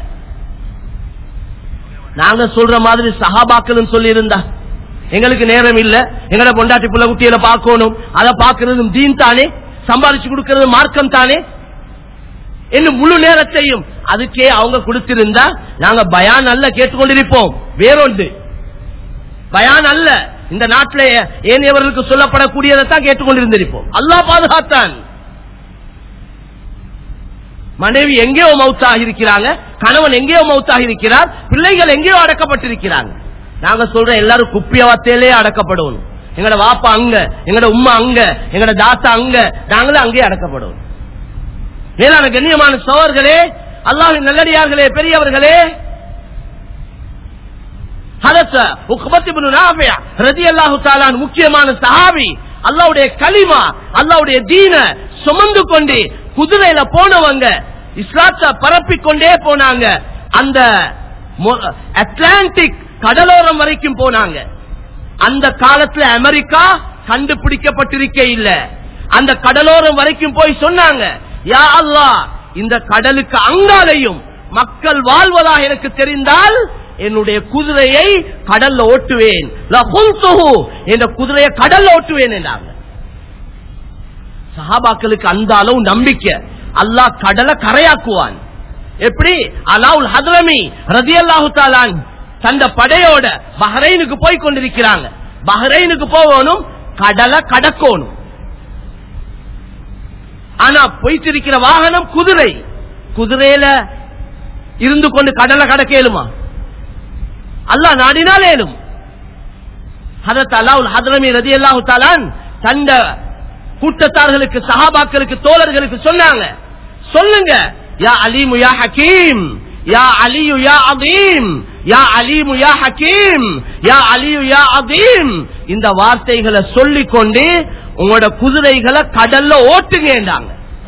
S1: நாங்க சொல்ற மாதிரி சஹாபாக்களும் சொல்லி இருந்தா எங்களுக்கு நேரம் இல்ல எங்களோட பொண்டாட்டி புள்ள குட்டிகளை பார்க்கணும் அதை பார்க்கறதும் தீன் தானே சம்பாதிச்சு கொடுக்கறது மார்க்கம் தானே இன்னும் முழு நேரத்தையும் அதுக்கே அவங்க கொடுத்திருந்தா நாங்க பயான் அல்ல கேட்டுக்கொண்டிருப்போம் வேறொன்று பயான் அல்ல இந்த நாட்டிலே ஏனையவர்களுக்கு சொல்லப்படக்கூடியதை தான் கேட்டுக்கொண்டிருந்திருப்போம் அல்லாஹ் பாதுகாத்தான் மனைவி எங்கேயோ மவுத்தாக இருக்கிறாங்க கணவன் எங்கேயோ மவுத்தாக இருக்கிறார் பிள்ளைகள் எங்கேயோ அடக்கப்பட்டிருக்கிறாங்க நாங்க சொல்ற எல்லாரும் குப்பிய வார்த்தையிலே அடக்கப்படணும் எங்கட வாப்பா அங்க எங்கட உம்மா அங்க எங்கட தாத்தா அங்க நாங்களும் அங்கேயே அடக்கப்படணும் மேலான கண்ணியமான சோழர்களே அல்லாஹின் நல்லடியார்களே பெரியவர்களே ஹதரத் உக்பத் இப்னு நாஃபி ரலியல்லாஹு தஆலா முக்கியமான சஹாபி அல்லாஹ்வுடைய கலிமா அல்லாஹ்வுடைய தீன சுமந்து கொண்டு குதிரையில போனவங்க இஸ்லாத்தை பரப்பிக் கொண்டே போனாங்க அந்த மொ- அட்லாண்டிக் கடலோரம் வரைக்கும் போனாங்க அந்த காலத்துல அமெரிக்கா கண்டுபிடிக்கப்பட்டிருக்க இல்ல அந்த கடலோரம் வரைக்கும் போய் சொன்னாங்க யா அல்லாஹ் இந்த கடலுக்கு அங்காலையும் மக்கள் வாழ்வதாக எனக்கு தெரிந்தால் என்னுடைய குதிரையை கடல்ல ஓட்டுவேன் லகுல்துஹு, என்ற குதிரையை கடல்ல ஓட்டுவேன் என்றாங்க சஹாபாக்களுக்கு அந்த அளவு நம்பிக்கை அல்லாஹ் கடலை கரையாக்குவான் எப்படி அலாவுல் ஹத்ரமி ரதியல்லாஹு தாலான் தந்த படையோட பஹ்ரைனுக்கு போய் கொண்டிருக்கிறாங்க பஹ்ரைனுக்கு போகணும் கடலை கடக்கணும் ஆனா போயிட்டிருக்கிற வாகனம் குதிரை குதிரையில இருந்து கொண்டு கடலை கடக்க இயலுமா அல்லாஹ் நாடினால் ஏலும் ஹதரத் அல்லாஹ் ஹதரமி ரதி அல்லாஹு தாலான் தந்த கூட்டத்தார்களுக்கு சஹாபாக்களுக்கு தோழர்களுக்கு சொன்னாங்க சொல்லுங்க யா அலீமு யா ஹக்கீம் யா அலியு யா அதீம் யா அலீமு யா ஹக்கீம் யா அலியு யா அதீம் இந்த வார்த்தைகளை சொல்லிக் கொண்டு உங்களோட குதிரைகளை கடல்ல ஓட்டுங்கன்றாங்க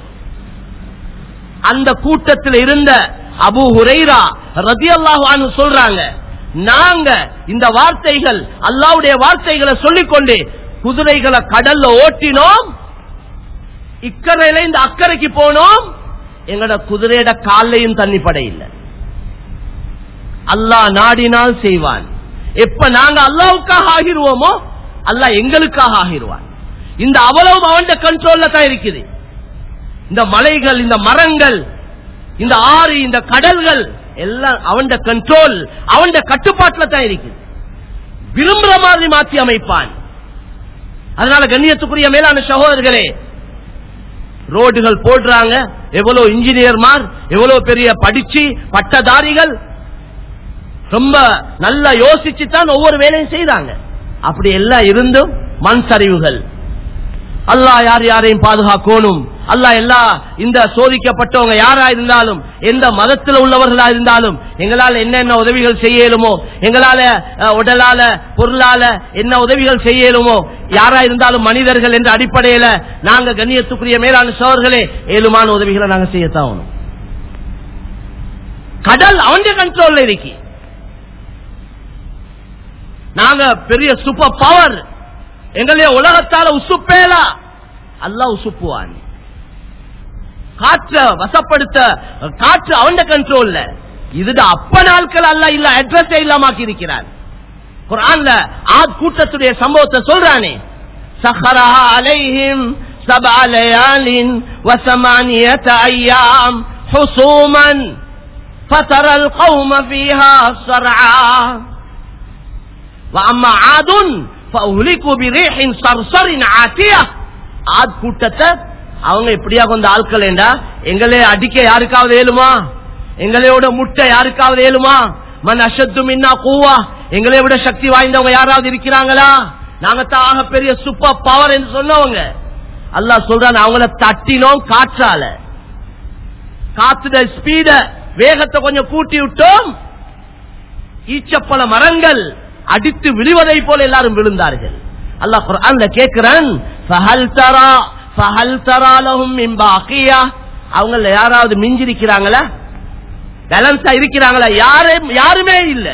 S1: அந்த கூட்டத்தில் இருந்த அபு ஹுரைரா ரதி அல்லாஹு சொல்றாங்க நாங்க இந்த வார்த்தைகள் அல்லாவுடைய வார்த்தைகளை சொல்லிக்கொண்டு குதிரைகளை கடல்ல ஓட்டினோம் இக்கரையில இந்த அக்கறைக்கு போனோம் எங்கட குதிரையோட காலையும் தண்ணி பட இல்லை அல்லாஹ் நாடினால் செய்வான் எப்ப நாங்க அல்லாவுக்காக ஆகிருவோமோ அல்லாஹ் எங்களுக்காக ஆகிருவான் இந்த அவ்வளவு அவன் கண்ட்ரோல்ல தான் இருக்குது இந்த மலைகள் இந்த மரங்கள் இந்த ஆறு இந்த கடல்கள் எல்லாம் அவன் கண்ட்ரோல் அவன் கட்டுப்பாட்டுல தான் இருக்குது விரும்புற மாதிரி மாற்றி அமைப்பான் அதனால கண்ணியத்துக்குரிய மேலான சகோதரர்களே ரோடுகள் போடுறாங்க எவ்வளவு இன்ஜினியர்மார் எவ்வளவு பெரிய படிச்சு பட்டதாரிகள் ரொம்ப நல்லா யோசிச்சு தான் ஒவ்வொரு வேலையும் செய்யறாங்க அப்படி எல்லாம் இருந்தும் மண் சரிவுகள் அல்லாஹ் யார் யாரையும் பாதுகாக்கணும் அல்லாஹ் எல்லா இந்த சோதிக்கப்பட்டவங்க யாரா இருந்தாலும் எந்த மதத்தில் உள்ளவர்களா இருந்தாலும் எங்களால என்னென்ன உதவிகள் செய்யலுமோ எங்களால அஹ், உடலால பொருளால என்ன உதவிகள் செய்யலுமோ யாரா இருந்தாலும் மனிதர்கள் என்ற அடிப்படையில நாங்க கண்ணியத்துக்குரிய மேலான சோழர்களே ஏழுமான உதவிகளை நாங்க செய்யத்தான் ஆகணும். கடல் அவன் கண்ட்ரோல்ல இருக்கு நாங்க பெரிய சூப்பர் பவர் எங்களுடைய உலகத்தால உசுப்பேலா அல்லாஹ் உசுப்புவான் காற்ற வசப்படுத்த காற்று அவன் கண்ட்ரோல்ல இதுதான் அப்ப நாட்கள் அல்ல இல்ல அட்ரஸே இல்லாமக்கி இருக்கிறார் குரான்ல ஆத் கூட்டத்துடைய சம்பவத்தை சொல்றானே சஹரஹா அலைஹிம் سبع ليال وثمانية أيام حصوما فترى القوم فيها صرعا وأما عاد فأهلكوا بريح صرصر عاتية ஆத் கூட்டத்தை அவங்க எப்படியா கொஞ்சம் ஆட்கள் ஏண்டா எங்களே அடிக்க யாருக்காவது ஏழுமா எங்களையோட முட்டை யாருக்காவது ஏழுமா மன் அஷத்து மின்னா கூவா எங்களை விட சக்தி வாய்ந்தவங்க யாராவது இருக்கிறாங்களா நாங்க தாக பெரிய சூப்பர் பவர் என்று சொன்னவங்க அல்லாஹ் சொல்றான் அவங்கள தட்டினோம் காற்றால காத்துட ஸ்பீட வேகத்தை கொஞ்சம் கூட்டி விட்டோம் ஈச்சப்பழ மரங்கள் அடித்து விழுவதை போல எல்லாரும் விழுந்தார்கள் அல்லாஹ் குர்ஆன்ல கேக்குறான் ஃபஹல் தரா ஃபஹல் தரா லஹும் மின் பாக்கியா அவங்கள யாராவது மிஞ்சிருக்கிறாங்களா பேலன்ஸா இருக்கிறாங்களா யாரே யாருமே இல்ல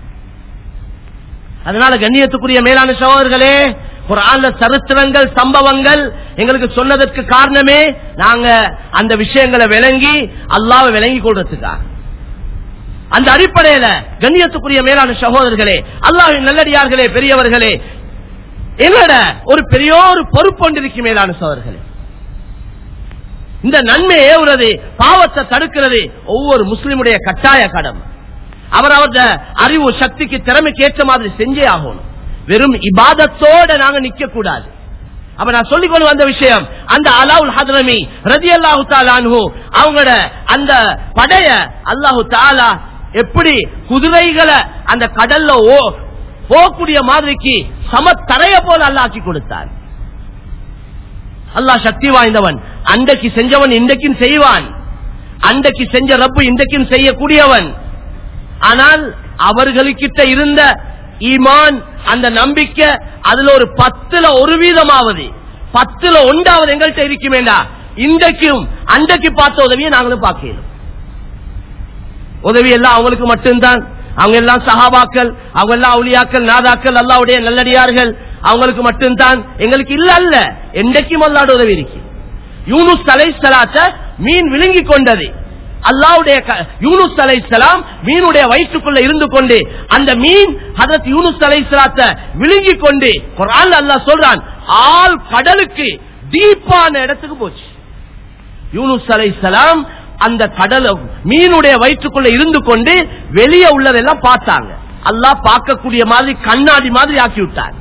S1: அதனால கண்ணியத்துக்குரிய மேலான சகோதரர்களே குரான்ல சரித்திரங்கள் சம்பவங்கள் எங்களுக்கு சொன்னதற்கு காரணமே நாங்க அந்த விஷயங்களை விளங்கி அல்லாவை விளங்கி கொள்றதுக்கா அந்த அடிப்படையில கண்ணியத்துக்குரிய மேலான சகோதரர்களே அல்லாஹின் நல்லடியார்களே பெரியவர்களே என்னோட ஒரு பெரிய ஒரு பொறுப்பொன்றிருக்கு மேலான சகோதரர்களே இந்த நன்மை ஏவுறது பாவத்தை தடுக்கிறது ஒவ்வொரு முஸ்லிமுடைய கட்டாய கடமை அவர் அவரது அறிவு சக்திக்கு திறமைக்கு ஏற்ற மாதிரி செஞ்சே ஆகணும் வெறும் இபாதத்தோட நாங்க நிக்க கூடாது அப்ப நான் சொல்லிக் கொண்டு வந்த விஷயம் அந்த அலாவுல் ஹதரமி ரதி அல்லாஹு தாலானு அவங்களோட அந்த படைய அல்லாஹு தாலா எப்படி குதிரைகளை அந்த கடல்ல ஓ- போகக்கூடிய மாதிரிக்கு சமத்தரைய போல அல்லாக்கி கொடுத்தார் அல்லாஹ் சக்தி வாய்ந்தவன் அன்றைக்கு செஞ்சவன் இன்றைக்கும் செய்வான் அன்றைக்கு செஞ்ச ரப்பு இன்றைக்கும் செய்யக்கூடியவன் ஆனால் அவர்களுக்கிட்ட இருந்த ஈமான் அந்த நம்பிக்கை அதுல ஒரு பத்துல ஒரு வீதமாவது பத்துல ஒன்றாவது எங்கள்கிட்ட இருக்குமேண்டா இன்றைக்கும் அன்றைக்கு பார்த்த உதவியை நாங்களும் பார்க்கணும் உதவி எல்லாம் அவங்களுக்கு மட்டும்தான் அவங்க எல்லாம் சஹாபாக்கள் அவங்க எல்லாம் அவுலியாக்கள் நாதாக்கள் அல்லாவுடைய நல்லடியார்கள் அவங்களுக்கு மட்டும்தான் எங்களுக்கு இல்ல அல்ல என்றைக்கும் அல்லாட உதவி இருக்கு யூனுஸ் அலை சலாத்த மீன் விழுங்கி கொண்டது அல்லாவுடைய க- யூனுஸ் அலை சலாம் மீனுடைய வயிற்றுக்குள்ள இருந்து கொண்டு அந்த மீன் ஹதரத் யூனுஸ் அலை சலாத்த விழுங்கி கொண்டு குரான் அல்லாஹ் சொல்றான் ஆள் கடலுக்கு டீப்பான இடத்துக்கு போச்சு யூனுஸ் அலைஹிஸ்ஸலாம் அந்த கடல் மீனுடைய வயிற்றுக்குள்ள இருந்து கொண்டு வெளியே உள்ளதெல்லாம் பார்த்தாங்க அல்லாஹ் பார்க்கக்கூடிய மாதிரி கண்ணாடி மாதிரி ஆக்கி விட்டார்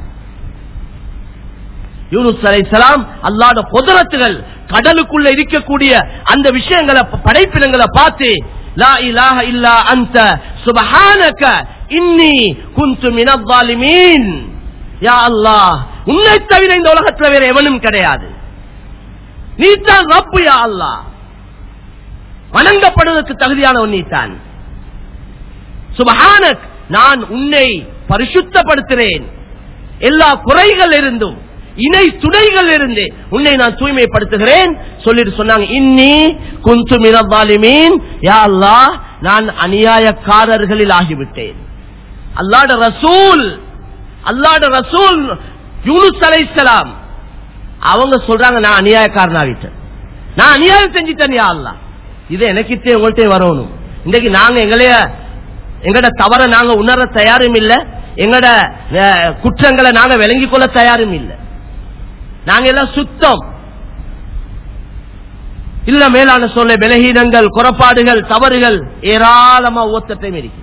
S1: யூனுஸ் அலைஹிஸ்ஸலாம் அல்லாஹ்ட குதிரத்துகள் கடலுக்குள்ள இருக்கக்கூடிய அந்த விஷயங்களை ப- படைப்பினங்களை பார்த்து லா இலாஹ இல்லா அன்த சுபஹானக இன்னி குன்து மினல் ஸாலிமீன் யா அல்லாஹ் உன்னை தவிர இந்த உலகத்துல வேற எவனும் கிடையாது நீதான் ரப்பு யா அல்லாஹ் வணங்கப்படுவதற்கு தகுதியானவன் நீதான் சுபஹானக் நான் உன்னை பரிசுத்தப்படுத்துகிறேன் எல்லா குறைகள் இருந்தும் இணை துணைகள் இருந்து உன்னை நான் தூய்மைப்படுத்துகிறேன் சொல்லிட்டு சொன்னாங்க இன்னி குந்து மினவாலிமீன் யா அல்லாஹ் நான் அநியாயக்காரர்களில் ஆகிவிட்டேன் அல்லாட ரசூல் அல்லாட ரசூல் யூனுஸ் அலைஹிஸ்ஸலாம் அவங்க சொல்றாங்க நான் அநியாயக்காரன் ஆகிட்டேன் நான் அநியாயம் செஞ்சிட்டேன் யா அல்லாஹ் இது எனக்கிட்டே உங்கள்கிட்ட வரணும் இன்னைக்கு நாங்க எங்களைய எங்கட தவற நாங்க உணர தயாரும் இல்ல எங்கட அஹ், குற்றங்களை நாங்க விளங்கிக் கொள்ள தயாரும் இல்ல நாங்க எல்லாம் சுத்தம் இல்ல மேலான சொல்ல பலகீனங்கள் குறப்பாடுகள் தவறுகள் ஏராளமா ஒத்தத்தையும் இருக்கு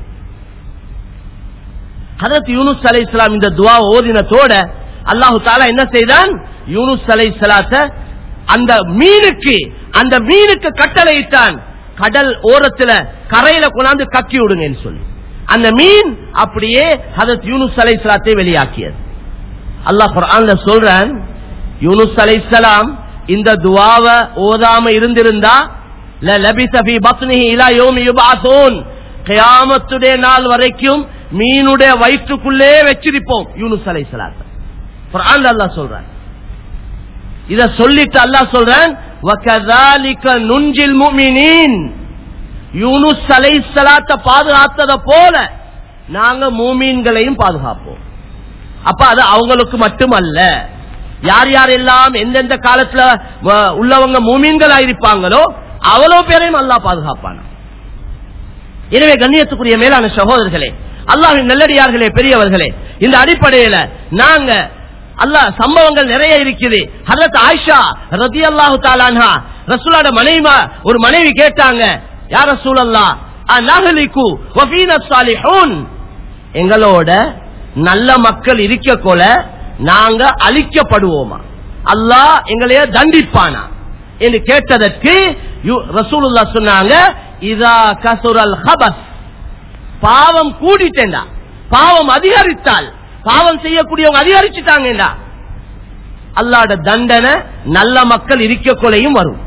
S1: ஹதரத் யூனுஸ் அலை இஸ்லாம் இந்த துவா ஓதினத்தோட அல்லாஹு தாலா என்ன செய்தான் யூனுஸ் அலை அந்த மீனுக்கு அந்த மீனுக்கு கட்டளையிட்டான் கடல் ஓரத்துல கரையில கொண்டாந்து கக்கி விடுங்கன்னு சொல்லி அந்த மீன் அப்படியே ஹதரத் யூனுஸ் அலை சலாத்தை வெளியாக்கியது அல்லாஹ் குர்ஆன்ல சொல்றான் யூனுஸ் அலைஹிஸ்ஸலாம் இந்த துவாவை ஓதாம இருந்திருந்தா லபிஸ ஃபீ பத்னிஹி இலா யௌமி யுபஅஸூன் கியாமத்துடைய நாள் வரைக்கும் மீனுடைய வயிற்றுக்குள்ளே வச்சிருப்போம் யூனுஸ் அலைஹிஸ்ஸலாத்தை குர்ஆன்ல அல்லாஹ் சொல்றான் இத சொல்லிட்டு அல்லாஹ் சொல்றான் وَكَذَلِكَ نُنْجِي الْمُؤْمِنِينَ யூனுஸ் அலைஹிஸ்ஸலாத்தை பாதுகாத்தத போல நாங்க மூமீன்களையும் பாதுகாப்போம் அப்ப அது அவங்களுக்கு மட்டுமல்ல யார் யாரெல்லாம் எந்தெந்த காலத்துல வ- உள்ளவங்க மூமீன்களா இருப்பாங்களோ அவ்வளவு பேரையும் அல்லாஹ் பாதுகாப்பான எனவே கண்ணியத்துக்குரிய மேலான சகோதரர்களே அல்லாஹின் நல்லடியார்களே பெரியவர்களே இந்த அடிப்படையில நாங்க அல்லாஹ் சம்பவங்கள் நிறைய இருக்குது ஹதரத் ஆயிஷா ரதி அல்லாஹு தாலான்ஹா ரசூலோட மனைவி ஒரு மனைவி கேட்டாங்க யார் ரசூல் அல்லா நகலிக்கு சாலிஹூன் எங்களோட நல்ல மக்கள் இருக்க கொல நாங்க அழிக்கப்படுவோமா அல்லாஹ் எங்களைய தண்டிப்பானா என்று கேட்டதற்கு யு- ரசூலுல்லா சொன்னாங்க இதா கசுரல் ஹபஸ் பாவம் கூடிட்டேண்டா பாவம் அதிகரித்தால் பாவம் செய்யக்கூடியவங்க அதிகரிச்சுட்டாங்கடா அல்லாட தண்டனை நல்ல மக்கள் இருக்க கொலையும் வரும்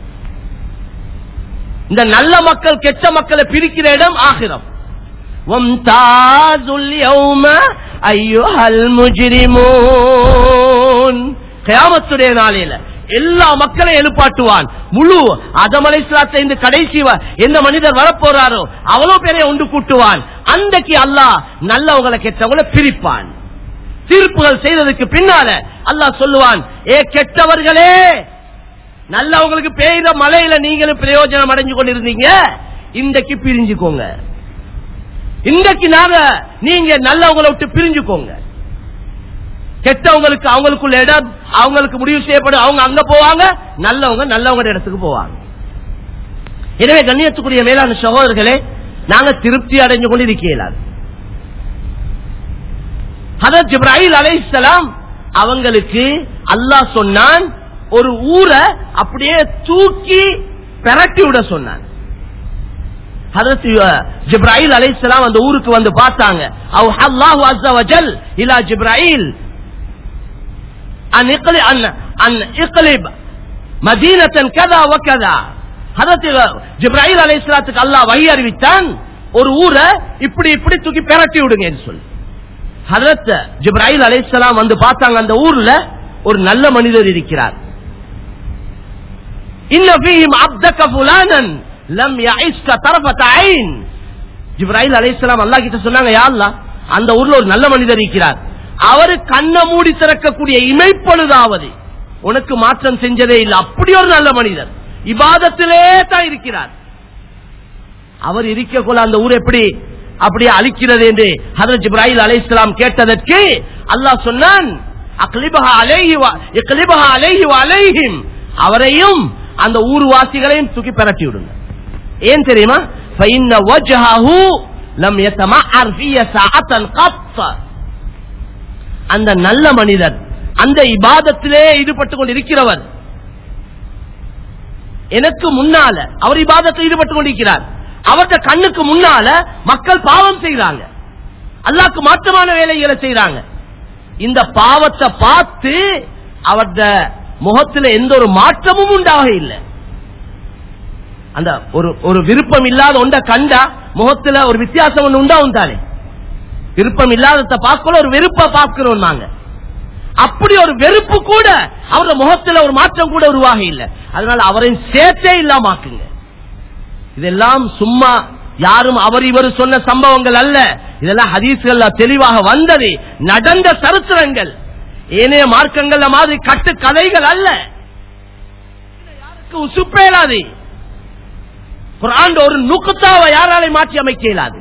S1: இந்த நல்ல மக்கள் கெட்ட மக்களை பிரிக்கிற இடம் ஆகிரம் وامتازوا اليوم أيها المجرمون கியாமத்துடைய நாளையில எல்லா மக்களையும் எழுப்பாட்டுவான் முழு அதமலை இந்த கடைசி வ- எந்த மனிதர் வரப்போறாரோ அவ்வளவு பேரை ஒன்று கூட்டுவான் அன்றைக்கு அல்லாஹ் நல்லவங்களை கெட்டவங்களை பிரிப்பான் தீர்ப்புகள் செய்ததுக்கு பின்னால அல்லாஹ் சொல்லுவான் ஏ கெட்டவர்களே நல்லவங்களுக்கு பெய்த மழையில நீங்களும் பிரயோஜனம் அடைஞ்சு கொண்டிருந்தீங்க இன்றைக்கு பிரிஞ்சுக்கோங்க இன்றைக்கு நாங்க நீங்க நல்லவங்களை விட்டு பிரிஞ்சுக்கோங்க கெட்டவங்களுக்கு அவங்களுக்குள்ள இடம் அவங்களுக்கு முடிவு செய்யப்படும் அவங்க அங்க போவாங்க நல்லவங்க நல்லவங்க இடத்துக்கு போவாங்க எனவே கண்ணியத்துக்குரிய மேலான சகோதரர்களே நாங்க திருப்தி அடைஞ்சு கொண்டு இருக்கிறார் ஹதரத் இப்ராஹிம் அலைஹிஸ்ஸலாம் அவங்களுக்கு அல்லாஹ் சொன்னான் ஒரு ஊரை அப்படியே தூக்கி பிரட்டி விட சொன்னான் ஹதரத் ஜிப்ராஹில் அலைஹிஸ்ஸலாம் அந்த ஊருக்கு வந்து பார்த்தாங்க அவ் அல்லாஹு அஸ்ஸ வஜல் இலா ஜிப்ராஹில் அன் இக்லி அன் அன் இக்லிப் மதீனத்தன் கதா வகதா ஹதரத் ஜிப்ராஹில் அலைஹிஸ்ஸலாத்துக்கு அல்லாஹ் வழி அறிவித்தான் ஒரு ஊரை இப்படி இப்படி தூக்கி பிரட்டி விடுங்க என்று சொல்லி ஹதரத் ஜிப்ராஹில் அலைஹிஸ்ஸலாம் வந்து பார்த்தாங்க அந்த ஊர்ல ஒரு நல்ல மனிதர் இருக்கிறார் இன்ன ஃபீஹிம் அப்தக ஃபுலானன் லம் யஇஸ்க தரஃபத ஐன் ஜிப்ராஹில் அலைஹிஸ்ஸலாம் அல்லாஹ் கிட்ட சொன்னாங்க யா அல்லாஹ் அந்த ஊர்ல ஒரு நல்ல மனிதர் இருக்கிறார் அவரு கண்ணை மூடி திறக்கக்கூடிய இமைப்பொழுதாவது உனக்கு மாற்றம் செஞ்சதே இல்லை அப்படி ஒரு நல்ல மனிதர் இபாதத்திலே தான் இருக்கிறார் அவர் இருக்கக்குள்ள அந்த ஊர் எப்படி அப்படியே அழிக்கிறது என்று ஹதரத் இப்ராஹிம் அலைஹிஸ்ஸலாம் கேட்டதற்கு அல்லாஹ் சொன்னான் அக்லிபஹா அலைஹி வ இக்லிபஹா அலைஹி வ அலைஹிம் அவரையும் அந்த ஊர்வாசிகளையும் தூக்கி பரட்டி விடுங்க ஏன் தெரியுமா ஃபைன்ன வஜ்ஹஹு லம் யதமஅர் ஃபிய சஅத்தன் கத்த அந்த நல்ல மனிதர் அந்த இபாதத்திலே ஈடுபட்டுக் கொண்டிருக்கிறவர் எனக்கு முன்னால அவர் இபாதத்தில் ஈடுபட்டுக் கொண்டிருக்கிறார் அவருடைய கண்ணுக்கு முன்னால மக்கள் பாவம் செய்யறாங்க அல்லாக்கு மாற்றமான வேலைகளை செய்யறாங்க இந்த பாவத்தை பார்த்து அவருடைய முகத்துல எந்த ஒரு மாற்றமும் உண்டாக இல்லை அந்த ஒரு ஒரு விருப்பம் இல்லாத ஒன்றை கண்டா முகத்துல ஒரு வித்தியாசம் ஒன்று உண்டாகும் தானே விருப்பம் இல்லாதத பார்க்கல ஒரு வெறுப்ப பார்க்கிறோம் நாங்க அப்படி ஒரு வெறுப்பு கூட அவருடைய முகத்துல ஒரு மாற்றம் கூட உருவாக இல்லை அதனால அவரையும் சேர்த்தே இல்லாம ஆக்குங்க இதெல்லாம் சும்மா யாரும் அவர் இவர் சொன்ன சம்பவங்கள் அல்ல இதெல்லாம் ஹதீஸ்கள்ல தெளிவாக வந்தது நடந்த சரித்திரங்கள் ஏனைய மார்க்கங்கள்ல மாதிரி கட்டு கதைகள் அல்ல யாருக்கு உசுப்பேலாது குரான் ஒரு நுக்குத்தாவை யாராலே மாற்றி அமைக்க இயலாது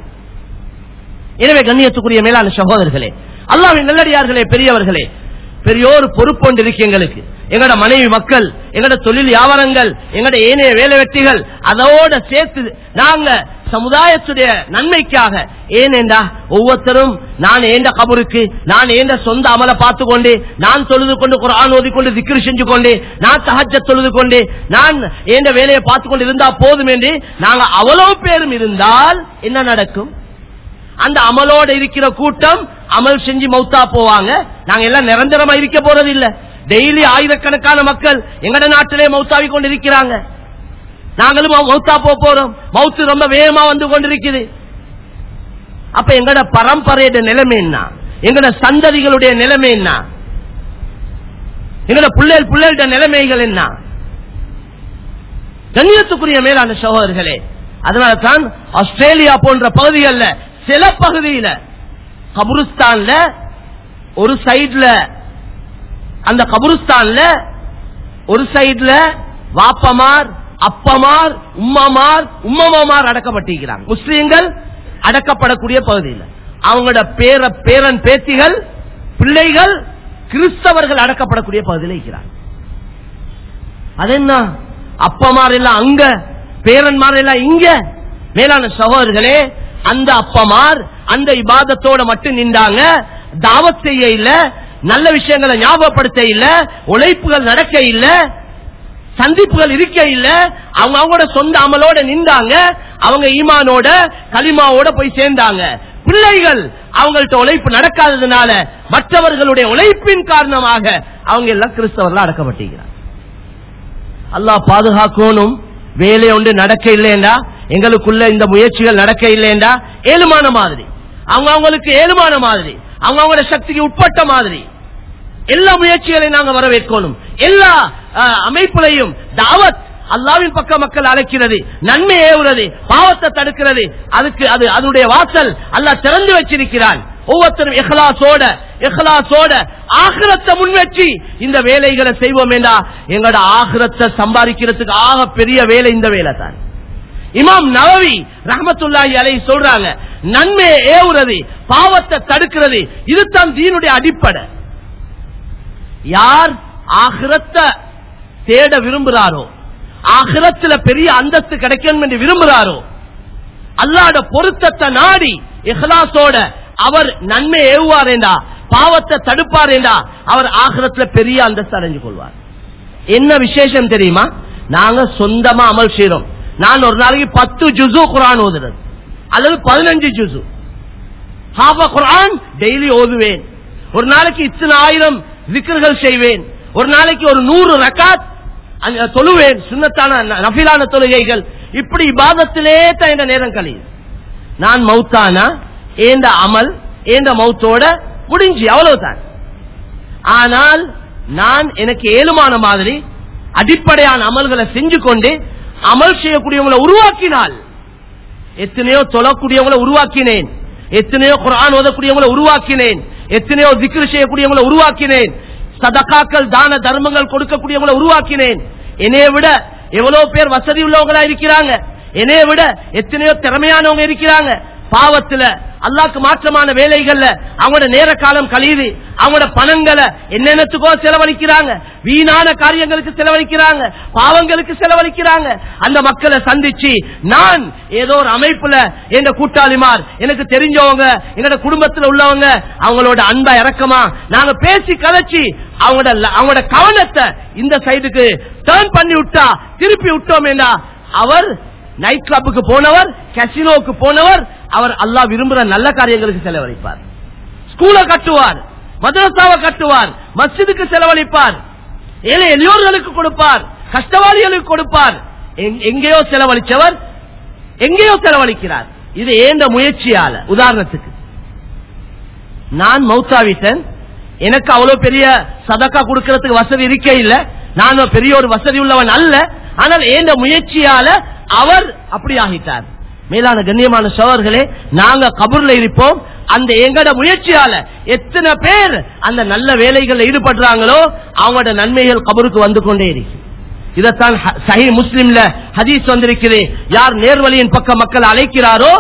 S1: எனவே கண்ணியத்துக்குரிய மேலான சகோதரர்களே அல்லாவின் நல்லடியார்களே பெரியவர்களே பெரியோர் பொறுப்பு ஒன்று இருக்கு எங்களுக்கு எங்கட மனைவி மக்கள் எங்கட தொழில் வியாபாரங்கள் எங்கட ஏனைய வேலை வெட்டிகள் அதோட சேர்த்து நாங்க சமுதாயத்துடைய நன்மைக்காக ஏனேண்டா ஒவ்வொருத்தரும் நான் ஏண்ட கபருக்கு நான் ஏண்ட சொந்த அமலை பார்த்து கொண்டு நான் தொழுது கொண்டு குரான் ஓதிக்கொண்டு திக்ரு செஞ்சு கொண்டு நான் தஹஜ தொழுது கொண்டு நான் ஏண்ட வேலையை பார்த்து கொண்டு இருந்தா போதும் என்று நாங்க அவ்வளவு பேரும் இருந்தால் என்ன நடக்கும் அந்த அமலோட இருக்கிற கூட்டம் அமல் செஞ்சு மௌத்தா போவாங்க நாங்க எல்லாம் நிரந்தரமா இருக்க போறது இல்ல டெய்லி ஆயிரக்கணக்கான மக்கள் எங்கட நாட்டிலே மௌத்தாவி கொண்டு இருக்கிறாங்க நாங்களும் மௌத்தா போக போறோம் மௌத்து ரொம்ப வேகமா வந்து கொண்டிருக்குது அப்ப எங்கட பரம்பரையோட நிலைமை என்ன எங்கட சந்ததிகளுடைய நிலைமை என்ன எங்கட பிள்ளைகள் பிள்ளைகளோட நிலைமைகள் என்ன கண்ணியத்துக்குரிய மேலான சகோதரர்களே அதனால தான் ஆஸ்திரேலியா போன்ற பகுதிகளில் சில பகுதியில கபுருஸ்தான்ல ஒரு சைட்ல அந்த கபுருஸ்தான்ல ஒரு சைட்ல வாப்பமார் அப்பமார் உம்மமார் உம்மமார் அடக்கப்பட்டிருக்கிறாங்க முஸ்லீம்கள் அடக்கப்படக்கூடிய பகுதியில் அவங்களோட பேர பேரன் பேத்திகள் பிள்ளைகள் கிறிஸ்தவர்கள் அடக்கப்படக்கூடிய பகுதியில் இருக்கிறாங்க அது என்ன அப்பமார் எல்லாம் அங்க பேரன்மார் எல்லாம் இங்க மேலான சகோதரர்களே அந்த அப்பமார் அந்த இபாதத்தோட மட்டும் நின்றாங்க தாவத் செய்ய இல்ல நல்ல விஷயங்களை ஞாபகப்படுத்த இல்ல உழைப்புகள் நடக்க இல்ல சந்திப்புகள் இருக்க இல்ல அவங்க அவங்களோட சொந்த அமலோட நின்றாங்க அவங்க ஈமானோட களிமாவோட போய் சேர்ந்தாங்க பிள்ளைகள் அவங்கள்ட்ட உழைப்பு நடக்காததுனால மற்றவர்களுடைய உழைப்பின் காரணமாக அவங்க எல்லாம் கிறிஸ்தவர்கள் அடக்கப்பட்டிருக்கிறார் அல்லாஹ் பாதுகாக்கணும் வேலை ஒன்று நடக்க இல்லையண்டா எங்களுக்குள்ள இந்த முயற்சிகள் நடக்க இல்லையண்டா ஏழுமான மாதிரி அவங்க அவங்களுக்கு ஏழுமான மாதிரி அவங்க அவங்களோட சக்திக்கு உட்பட்ட மாதிரி எல்லா முயற்சிகளையும் நாங்க வரவேற்கணும் எல்லா அஹ், அமைப்புலையும் தாவத் அல்லாவின் பக்க மக்கள் அழைக்கிறது நன்மை ஏவுறது பாவத்தை தடுக்கிறது அதுக்கு அது அதனுடைய வாசல் அல்லாஹ் திறந்து வச்சிருக்கிறான் ஒவ்வொருத்தரும் எஹ்லாசோட எஹ்லாசோட ஆகிரத்தை முன்வச்சு இந்த வேலைகளை செய்வோம் என்றா எங்களோட ஆகிரத்தை சம்பாதிக்கிறதுக்கு ஆக பெரிய வேலை இந்த வேலை தான் இமாம் நவவி ரஹமத்துல்லாஹி அலை சொல்றாங்க நன்மையை ஏவுறது பாவத்தை தடுக்கிறது இதுதான் தீனுடைய அடிப்படை யார் ஆகிரத்தை தேட விரும்புறாரோ ஆகிரத்துல பெரிய அந்தஸ்து கிடைக்கணும் என்று விரும்புறாரோ அல்லாட பொருத்தத்தை நாடி இஹ்லாசோட அவர் நன்மை ஏவுவாரேண்டா பாவத்தை தடுப்பாரேண்டா அவர் ஆகிரத்துல பெரிய அந்தஸ்து அடைஞ்சு கொள்வார் என்ன விசேஷம் தெரியுமா நாங்க சொந்தமா அமல் செய்யறோம் நான் ஒரு நாளைக்கு பத்து ஜுசு குரான் ஓதுறது அல்லது பதினஞ்சு ஜுசு ஹாஃபா குரான் டெய்லி ஓதுவேன் ஒரு நாளைக்கு இத்தனை ஆயிரம் விக்கர்கள் செய்வேன் ஒரு நாளைக்கு ஒரு நூறு ரக்காத் அங்க தொழுவேன் சுண்ணத்தான ந- நஃபிலான தொழுகைகள் இப்படி இபாதத்திலே தான் என்ற நேரம் கழியுது நான் மௌத்தானா ஏந்த அமல் ஏந்த மௌத்தோட முடிஞ்சு அவ்வளவுதான் ஆனால் நான் எனக்கு ஏழுமான மாதிரி அடிப்படையான அமல்களை செஞ்சு கொண்டு அமல் செய்யக்கூடியவங்களை உருவாக்கினால் எத்தனையோ தொழக்கூடியவங்களை உருவாக்கினேன் எத்தனையோ குரான் ஓதக்கூடியவங்களை உருவாக்கினேன் எத்தனையோ திக்ரு செய்யக்கூடியவங்களை உருவாக்கினேன் சதகாக்கள் தான தர்மங்கள் கொடுக்கக்கூடியவங்களை உருவாக்கினேன் என்னைய விட எவ்வளவு பேர் வசதி உள்ளவங்களா இருக்கிறாங்க என்னைய விட எத்தனையோ திறமையானவங்க இருக்கிறாங்க பாவத்துல அல்லாக்கு மாற்றமான வேலைகள்ல அவங்களோட நேர காலம் கழியுது அவங்களோட பணங்களை என்னென்னத்துக்கோ செலவழிக்கிறாங்க வீணான காரியங்களுக்கு செலவழிக்கிறாங்க பாவங்களுக்கு செலவழிக்கிறாங்க அந்த மக்களை சந்திச்சு நான் ஏதோ ஒரு அமைப்புல எங்க கூட்டாளிமார் எனக்கு தெரிஞ்சவங்க எங்களோட குடும்பத்துல உள்ளவங்க அவங்களோட அன்பா இறக்கமா நாங்க பேசி கதைச்சு அவங்களோட அவங்களோட கவனத்தை இந்த சைடுக்கு டேர்ன் பண்ணி விட்டா திருப்பி விட்டோம் அவர் நைட் கிளப்புக்கு போனவர் கசினோவுக்கு போனவர் அவர் அல்லாஹ் விரும்புற நல்ல காரியங்களுக்கு செலவழிப்பார் ஸ்கூலை கட்டுவார் மதரசாவை கட்டுவார் மஸ்ஜிதுக்கு செலவழிப்பார் ஏழை எளியோர்களுக்கு கொடுப்பார் கஷ்டவாளிகளுக்கு கொடுப்பார் எங்- எங்கேயோ செலவழிச்சவர் எங்கேயோ செலவழிக்கிறார் இது ஏந்த முயற்சியால உதாரணத்துக்கு நான் மௌத்தாவிட்டேன் எனக்கு அவ்வளவு பெரிய சதக்கா கொடுக்கறதுக்கு வசதி இருக்கே இல்ல நான் பெரிய ஒரு வசதி உள்ளவன் அல்ல ஆனால் ஏந்த முயற்சியால அவர் அப்படி ஆகிட்டார் மேலான கண்ணியமான சோழர்களே நாங்க கபூர்ல இருப்போம் அந்த எங்கட முயற்சியால எத்தனை பேர் அந்த நல்ல வேலைகள்ல ஈடுபடுறாங்களோ அவங்களோட நன்மைகள் கபருக்கு வந்து கொண்டே இருக்கு இதத்தான் ஹ- சஹீ முஸ்லிம்ல ஹதீஸ் வந்திருக்குது யார் நேர்வழியின் பக்கம் மக்களை அழைக்கிறாரோ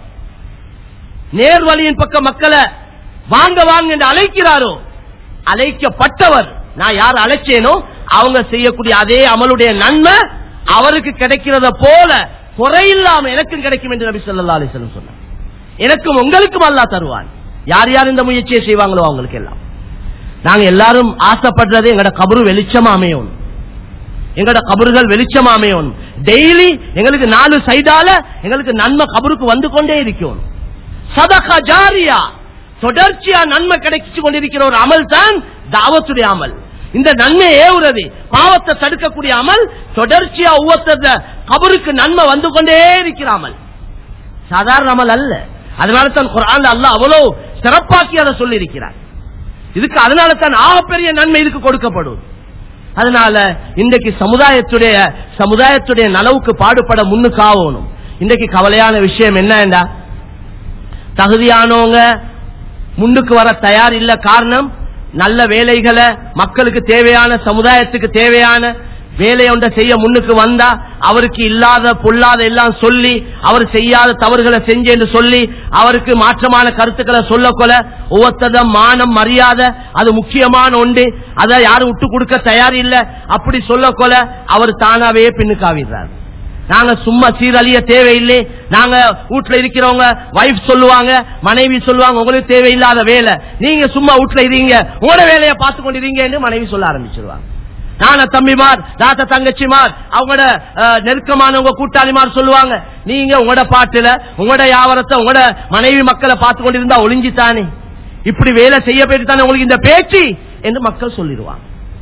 S1: நேர்வழியின் பக்கம் மக்களை வாங்க வாங்க என்று அழைக்கிறாரோ அழைக்கப்பட்டவர் நான் யார் அழைச்சேனோ அவங்க செய்யக்கூடிய அதே அமலுடைய நன்மை அவருக்கு கிடைக்கிறத போல குறையில்லாம எனக்கும் கிடைக்கும் என்று நபி ஸல்லல்லாஹு அலைஹி வஸல்லம் சொன்னார் எனக்கும் உங்களுக்கும் அல்லாஹ் தருவான் யார் யார் இந்த முயற்சியை செய்வாங்களோ அவங்களுக்கு எல்லாம் நாங்க எல்லாரும் ஆசைப்படுறது எங்கட கபரு வெளிச்சமா அமையும் எங்கட கபறுகள் வெளிச்சமா அமையும் டெய்லி எங்களுக்கு நாலு சைடால எங்களுக்கு நன்மை கபருக்கு வந்து கொண்டே இருக்கும் சதகா ஜாரியா தொடர்ச்சியா நன்மை கிடைச்சு கொண்டிருக்கிற ஒரு அமல் தான் தாவத்துடைய அமல் இந்த நன்மை ஏவுறது பாவத்தை தடுக்கக்கூடிய அமல் தொடர்ச்சியா ஒவ்வொருத்தர கபருக்கு நன்மை வந்து கொண்டே இருக்கிற அமல் சாதாரண அமல் அல்ல அதனால தான் குரான் அல்லாஹ் அவ்வளவு சிறப்பாக்கி அதை சொல்லி இருக்கிறார் இதுக்கு அதனால தான் ஆகப்பெரிய நன்மை இதுக்கு கொடுக்கப்படும் அதனால இன்றைக்கு சமுதாயத்துடைய சமுதாயத்துடைய நலவுக்கு பாடுபட முன்னுக்கு ஆகணும் இன்றைக்கு கவலையான விஷயம் என்னண்டா தகுதியானவங்க முன்னுக்கு வர தயார் இல்ல காரணம் நல்ல வேலைகளை மக்களுக்கு தேவையான சமுதாயத்துக்கு தேவையான வேலையை ஒன்றை செய்ய முன்னுக்கு வந்தா அவருக்கு இல்லாத பொல்லாத எல்லாம் சொல்லி அவர் செய்யாத தவறுகளை செஞ்சேன்னு சொல்லி அவருக்கு மாற்றமான கருத்துக்களை சொல்ல கொல ஒவ்வொருத்தத மானம் மரியாதை அது முக்கியமான ஒன்று அதை யாரும் விட்டு கொடுக்க தயார் இல்ல அப்படி சொல்ல கொல அவர் தானாவே பின்னுக்காவிடுறார் நாங்க சும்மா சீரழிய தேவையில்லை நாங்க வீட்டுல இருக்கிறவங்க வைஃப் சொல்லுவாங்க மனைவி சொல்லுவாங்க உங்களுக்கு தேவையில்லாத வேலை நீங்க சும்மா வீட்டுல இருங்க உங்களோட வேலையை பார்த்து கொண்டிருங்க மனைவி சொல்ல ஆரம்பிச்சிருவாங்க நான தம்பிமார் தாத்த தங்கச்சிமார் அவங்களோட அஹ், நெருக்கமானவங்க கூட்டாளிமார் சொல்லுவாங்க நீங்க உங்களோட பாட்டுல உங்களோட வியாபாரத்தை உங்களோட மனைவி மக்களை பார்த்து கொண்டிருந்தா ஒளிஞ்சித்தானே இப்படி வேலை செய்ய போயிட்டு தானே உங்களுக்கு இந்த பேச்சு என்று மக்கள் சொல்லிடுவாங்க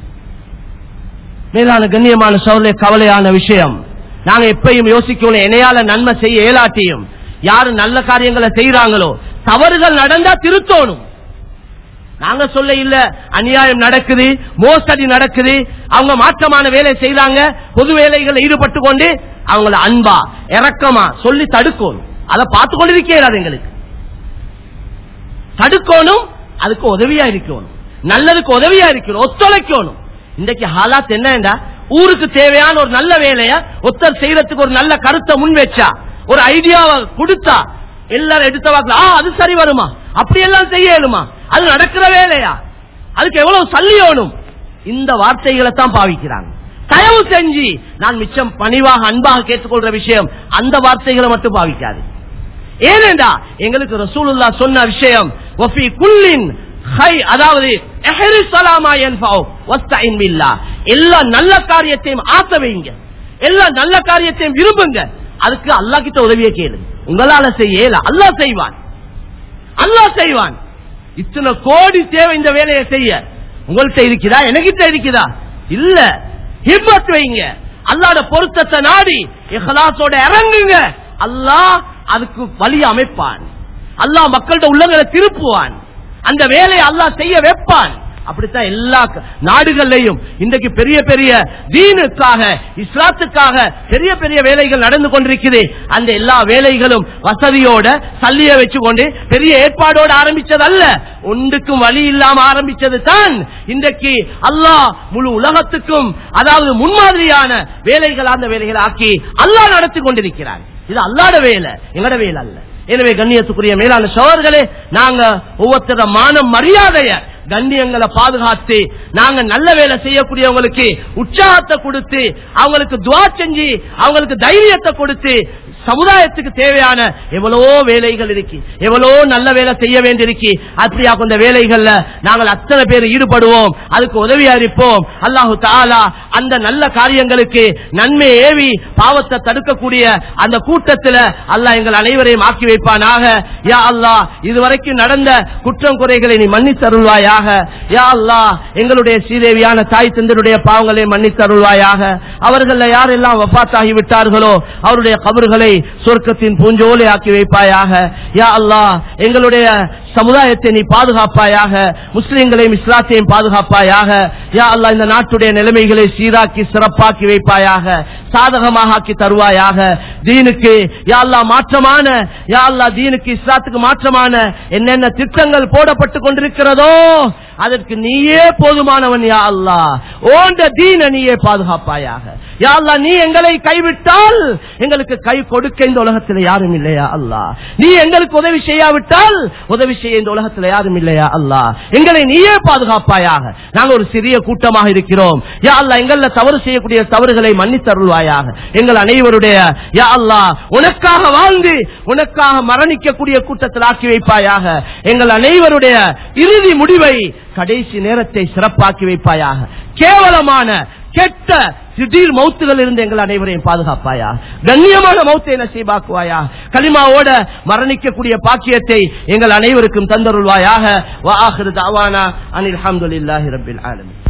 S1: மேலான கண்ணியமான சௌரிய கவலையான விஷயம் நாங்க எப்பயும் யோசிக்கணும் என்னையால நன்மை செய்ய இயலாட்டியும் யாரு நல்ல காரியங்களை செய்யறாங்களோ தவறுகள் நடந்தா திருத்தணும் நாங்க சொல்ல இல்ல அநியாயம் நடக்குது மோசடி நடக்குது அவங்க மாற்றமான வேலை செய்யறாங்க பொது வேலைகள் ஈடுபட்டு கொண்டு அவங்கள அன்பா இறக்கமா சொல்லி தடுக்கணும் அதை பார்த்து கொண்டிருக்கிறார் எங்களுக்கு தடுக்கணும் அதுக்கு உதவியா இருக்கணும் நல்லதுக்கு உதவியா இருக்கணும் ஒத்துழைக்கணும் இன்றைக்கு ஹாலாத் என்னண்டா ஊருக்கு தேவையான ஒரு நல்ல வேலைய ஒருத்தர் செய்யறதுக்கு ஒரு நல்ல கருத்தை முன் வச்சா ஒரு ஐடியாவை கொடுத்தா எல்லாரும் எடுத்த வாக்குல ஆ அது சரி வருமா அப்படி எல்லாம் செய்ய இயலுமா அது நடக்கிற வேலையா அதுக்கு எவ்வளவு சல்லியோனும் இந்த வார்த்தைகளை தான் பாவிக்கிறாங்க தயவு செஞ்சு நான் மிச்சம் பணிவாக அன்பாக கேட்டுக்கொள்ற விஷயம் அந்த வார்த்தைகளை மட்டும் பாவிக்காது ஏனென்றா எங்களுக்கு ரசூலுல்லா சொன்ன விஷயம் வஃபி குல்லின் ஹை அதாவது எஹரிஸ் அலாமா யன்ஃபவு வஸ்தஇன் பில்லாஹ். எல்லா நல்ல காரியத்தையும் ஆச வைங்க எல்லா நல்ல காரியத்தையும் விரும்புங்க அதுக்கு அல்லாஹ் கிட்ட உதவியை கேளுங்க உங்களால செய்ய இயல. அல்லாஹ் செய்வான் அல்லாஹ் செய்வான் இத்தனை கோடி தேவை இந்த வேலையை செய்ய உங்கள்கிட்ட இருக்குதா எனக்கிட்ட இருக்குதா இல்ல ஹிம்மத் வைங்க அல்லாட பொருத்தத்தை நாடி இஹ்லாஸோட இறங்குங்க அல்லாஹ் அதுக்கு வழி அமைப்பான் அல்லாஹ் மக்கள்கிட்ட உள்ளங்களை திருப்புவான் அந்த வேலையை அல்லாஹ் செய்ய வைப்பான் அப்படித்தான் எல்லா க- நாடுகள்லயும் இன்றைக்கு பெரிய பெரிய தீனுக்காக இஸ்லாத்துக்காக பெரிய பெரிய வேலைகள் நடந்து கொண்டிருக்குது அந்த எல்லா வேலைகளும் வசதியோட சல்லிய வச்சுக்கொண்டு பெரிய ஏற்பாடோட ஆரம்பிச்சது அல்ல ஒன்றுக்கும் வழி இல்லாம ஆரம்பிச்சது தான் இன்றைக்கு அல்லாஹ் முழு உலகத்துக்கும் அதாவது முன்மாதிரியான வேலைகள் அந்த வேலைகளை ஆக்கி அல்லாஹ் நடத்தி கொண்டிருக்கிறார் இது அல்லாட வேலை எங்கட வேலை அல்ல எனவே கண்ணியத்துக்குரிய மேலான சோழர்களே நாங்க ஒவ்வொருத்தர மானம் மரியாதைய கண்ணியங்களை பாதுகாத்து நாங்க நல்ல வேலை செய்யக்கூடியவங்களுக்கு உற்சாகத்தை கொடுத்து அவங்களுக்கு துவா செஞ்சு அவங்களுக்கு தைரியத்தை கொடுத்து சமுதாயத்துக்கு தேவையான எவ்வளவோ வேலைகள் இருக்கு எவ்வளவோ நல்ல வேலை செய்ய வேண்டியிருக்கு அப்படியா அந்த வேலைகள்ல நாங்கள் அத்தனை பேர் ஈடுபடுவோம் அதுக்கு உதவியா இருப்போம் அல்லாஹு தாலா அந்த நல்ல காரியங்களுக்கு நன்மை ஏவி பாவத்தை தடுக்கக்கூடிய அந்த கூட்டத்துல அல்லாஹ் எங்கள் அனைவரையும் ஆக்கி வைப்பானாக யா அல்லாஹ் இதுவரைக்கும் நடந்த குற்றம் குறைகளை நீ மன்னித்தருள்வாயாக யா அல்லாஹ் எங்களுடைய ஸ்ரீதேவியான தாய் தந்தருடைய பாவங்களை மன்னித்தருள்வாயாக அவர்கள் யாரெல்லாம் வபாத்தாகி விட்டார்களோ அவருடைய கபறுகளை சொர்க்கத்தின் பூஞ்சோலை ஆக்கி வைப்பாயாக யா அல்லாஹ் எங்களுடைய சமுதாயத்தை நீ பாதுகாப்பாயாக முஸ்லிம்களையும் இஸ்லாத்தையும் பாதுகாப்பாயாக யா அல்லாஹ் இந்த நாட்டுடைய நிலைமைகளை சீராக்கி சிறப்பாக்கி வைப்பாயாக சாதகமாக ஆக்கி தருவாயாக தீனுக்கு யா அல்லாஹ் மாற்றமான யா அல்லாஹ் தீனுக்கு இஸ்லாத்துக்கு மாற்றமான என்னென்ன திட்டங்கள் போடப்பட்டு கொண்டிருக்கிறதோ அதற்கு நீயே போதுமானவன் யா அல்லாஹ் ஓண்ட தீன நீயே பாதுகாப்பாயாக யா அல்லாஹ் நீ எங்களை கைவிட்டால் எங்களுக்கு கை கொடுக்க இந்த உலகத்தில் யாரும் இல்லையா அல்லாஹ் நீ எங்களுக்கு உதவி செய்யாவிட்டால் உதவி செய்ய இந்த உலகத்தில் யாரும் இல்லையா அல்லாஹ் எங்களை நீயே பாதுகாப்பாயாக நாங்கள் ஒரு சிறிய கூட்டமாக இருக்கிறோம் யா அல்லாஹ் எங்கள தவறு செய்யக்கூடிய தவறுகளை மன்னித்தருள்வாயாக எங்கள் அனைவருடைய யா அல்லாஹ் உனக்காக வாழ்ந்து உனக்காக மரணிக்கக்கூடிய கூட்டத்தில் ஆக்கி வைப்பாயாக எங்கள் அனைவருடைய இறுதி முடிவை கடைசி நேரத்தை சிறப்பாக்கி வைப்பாயாக கேவலமான கெட்ட திடீர் மௌத்துகள் இருந்து எங்கள் அனைவரையும் பாதுகாப்பாயா கண்ணியமான மௌத்தை நசீபாக்குவாயா களிமாவோட மரணிக்கக்கூடிய பாக்கியத்தை எங்கள் அனைவருக்கும் தந்தருள்வாயாக வா ஆஹிரு தாவானா அனில் அல்ஹம்துலில்லாஹி ரப்பில் ஆலமீன்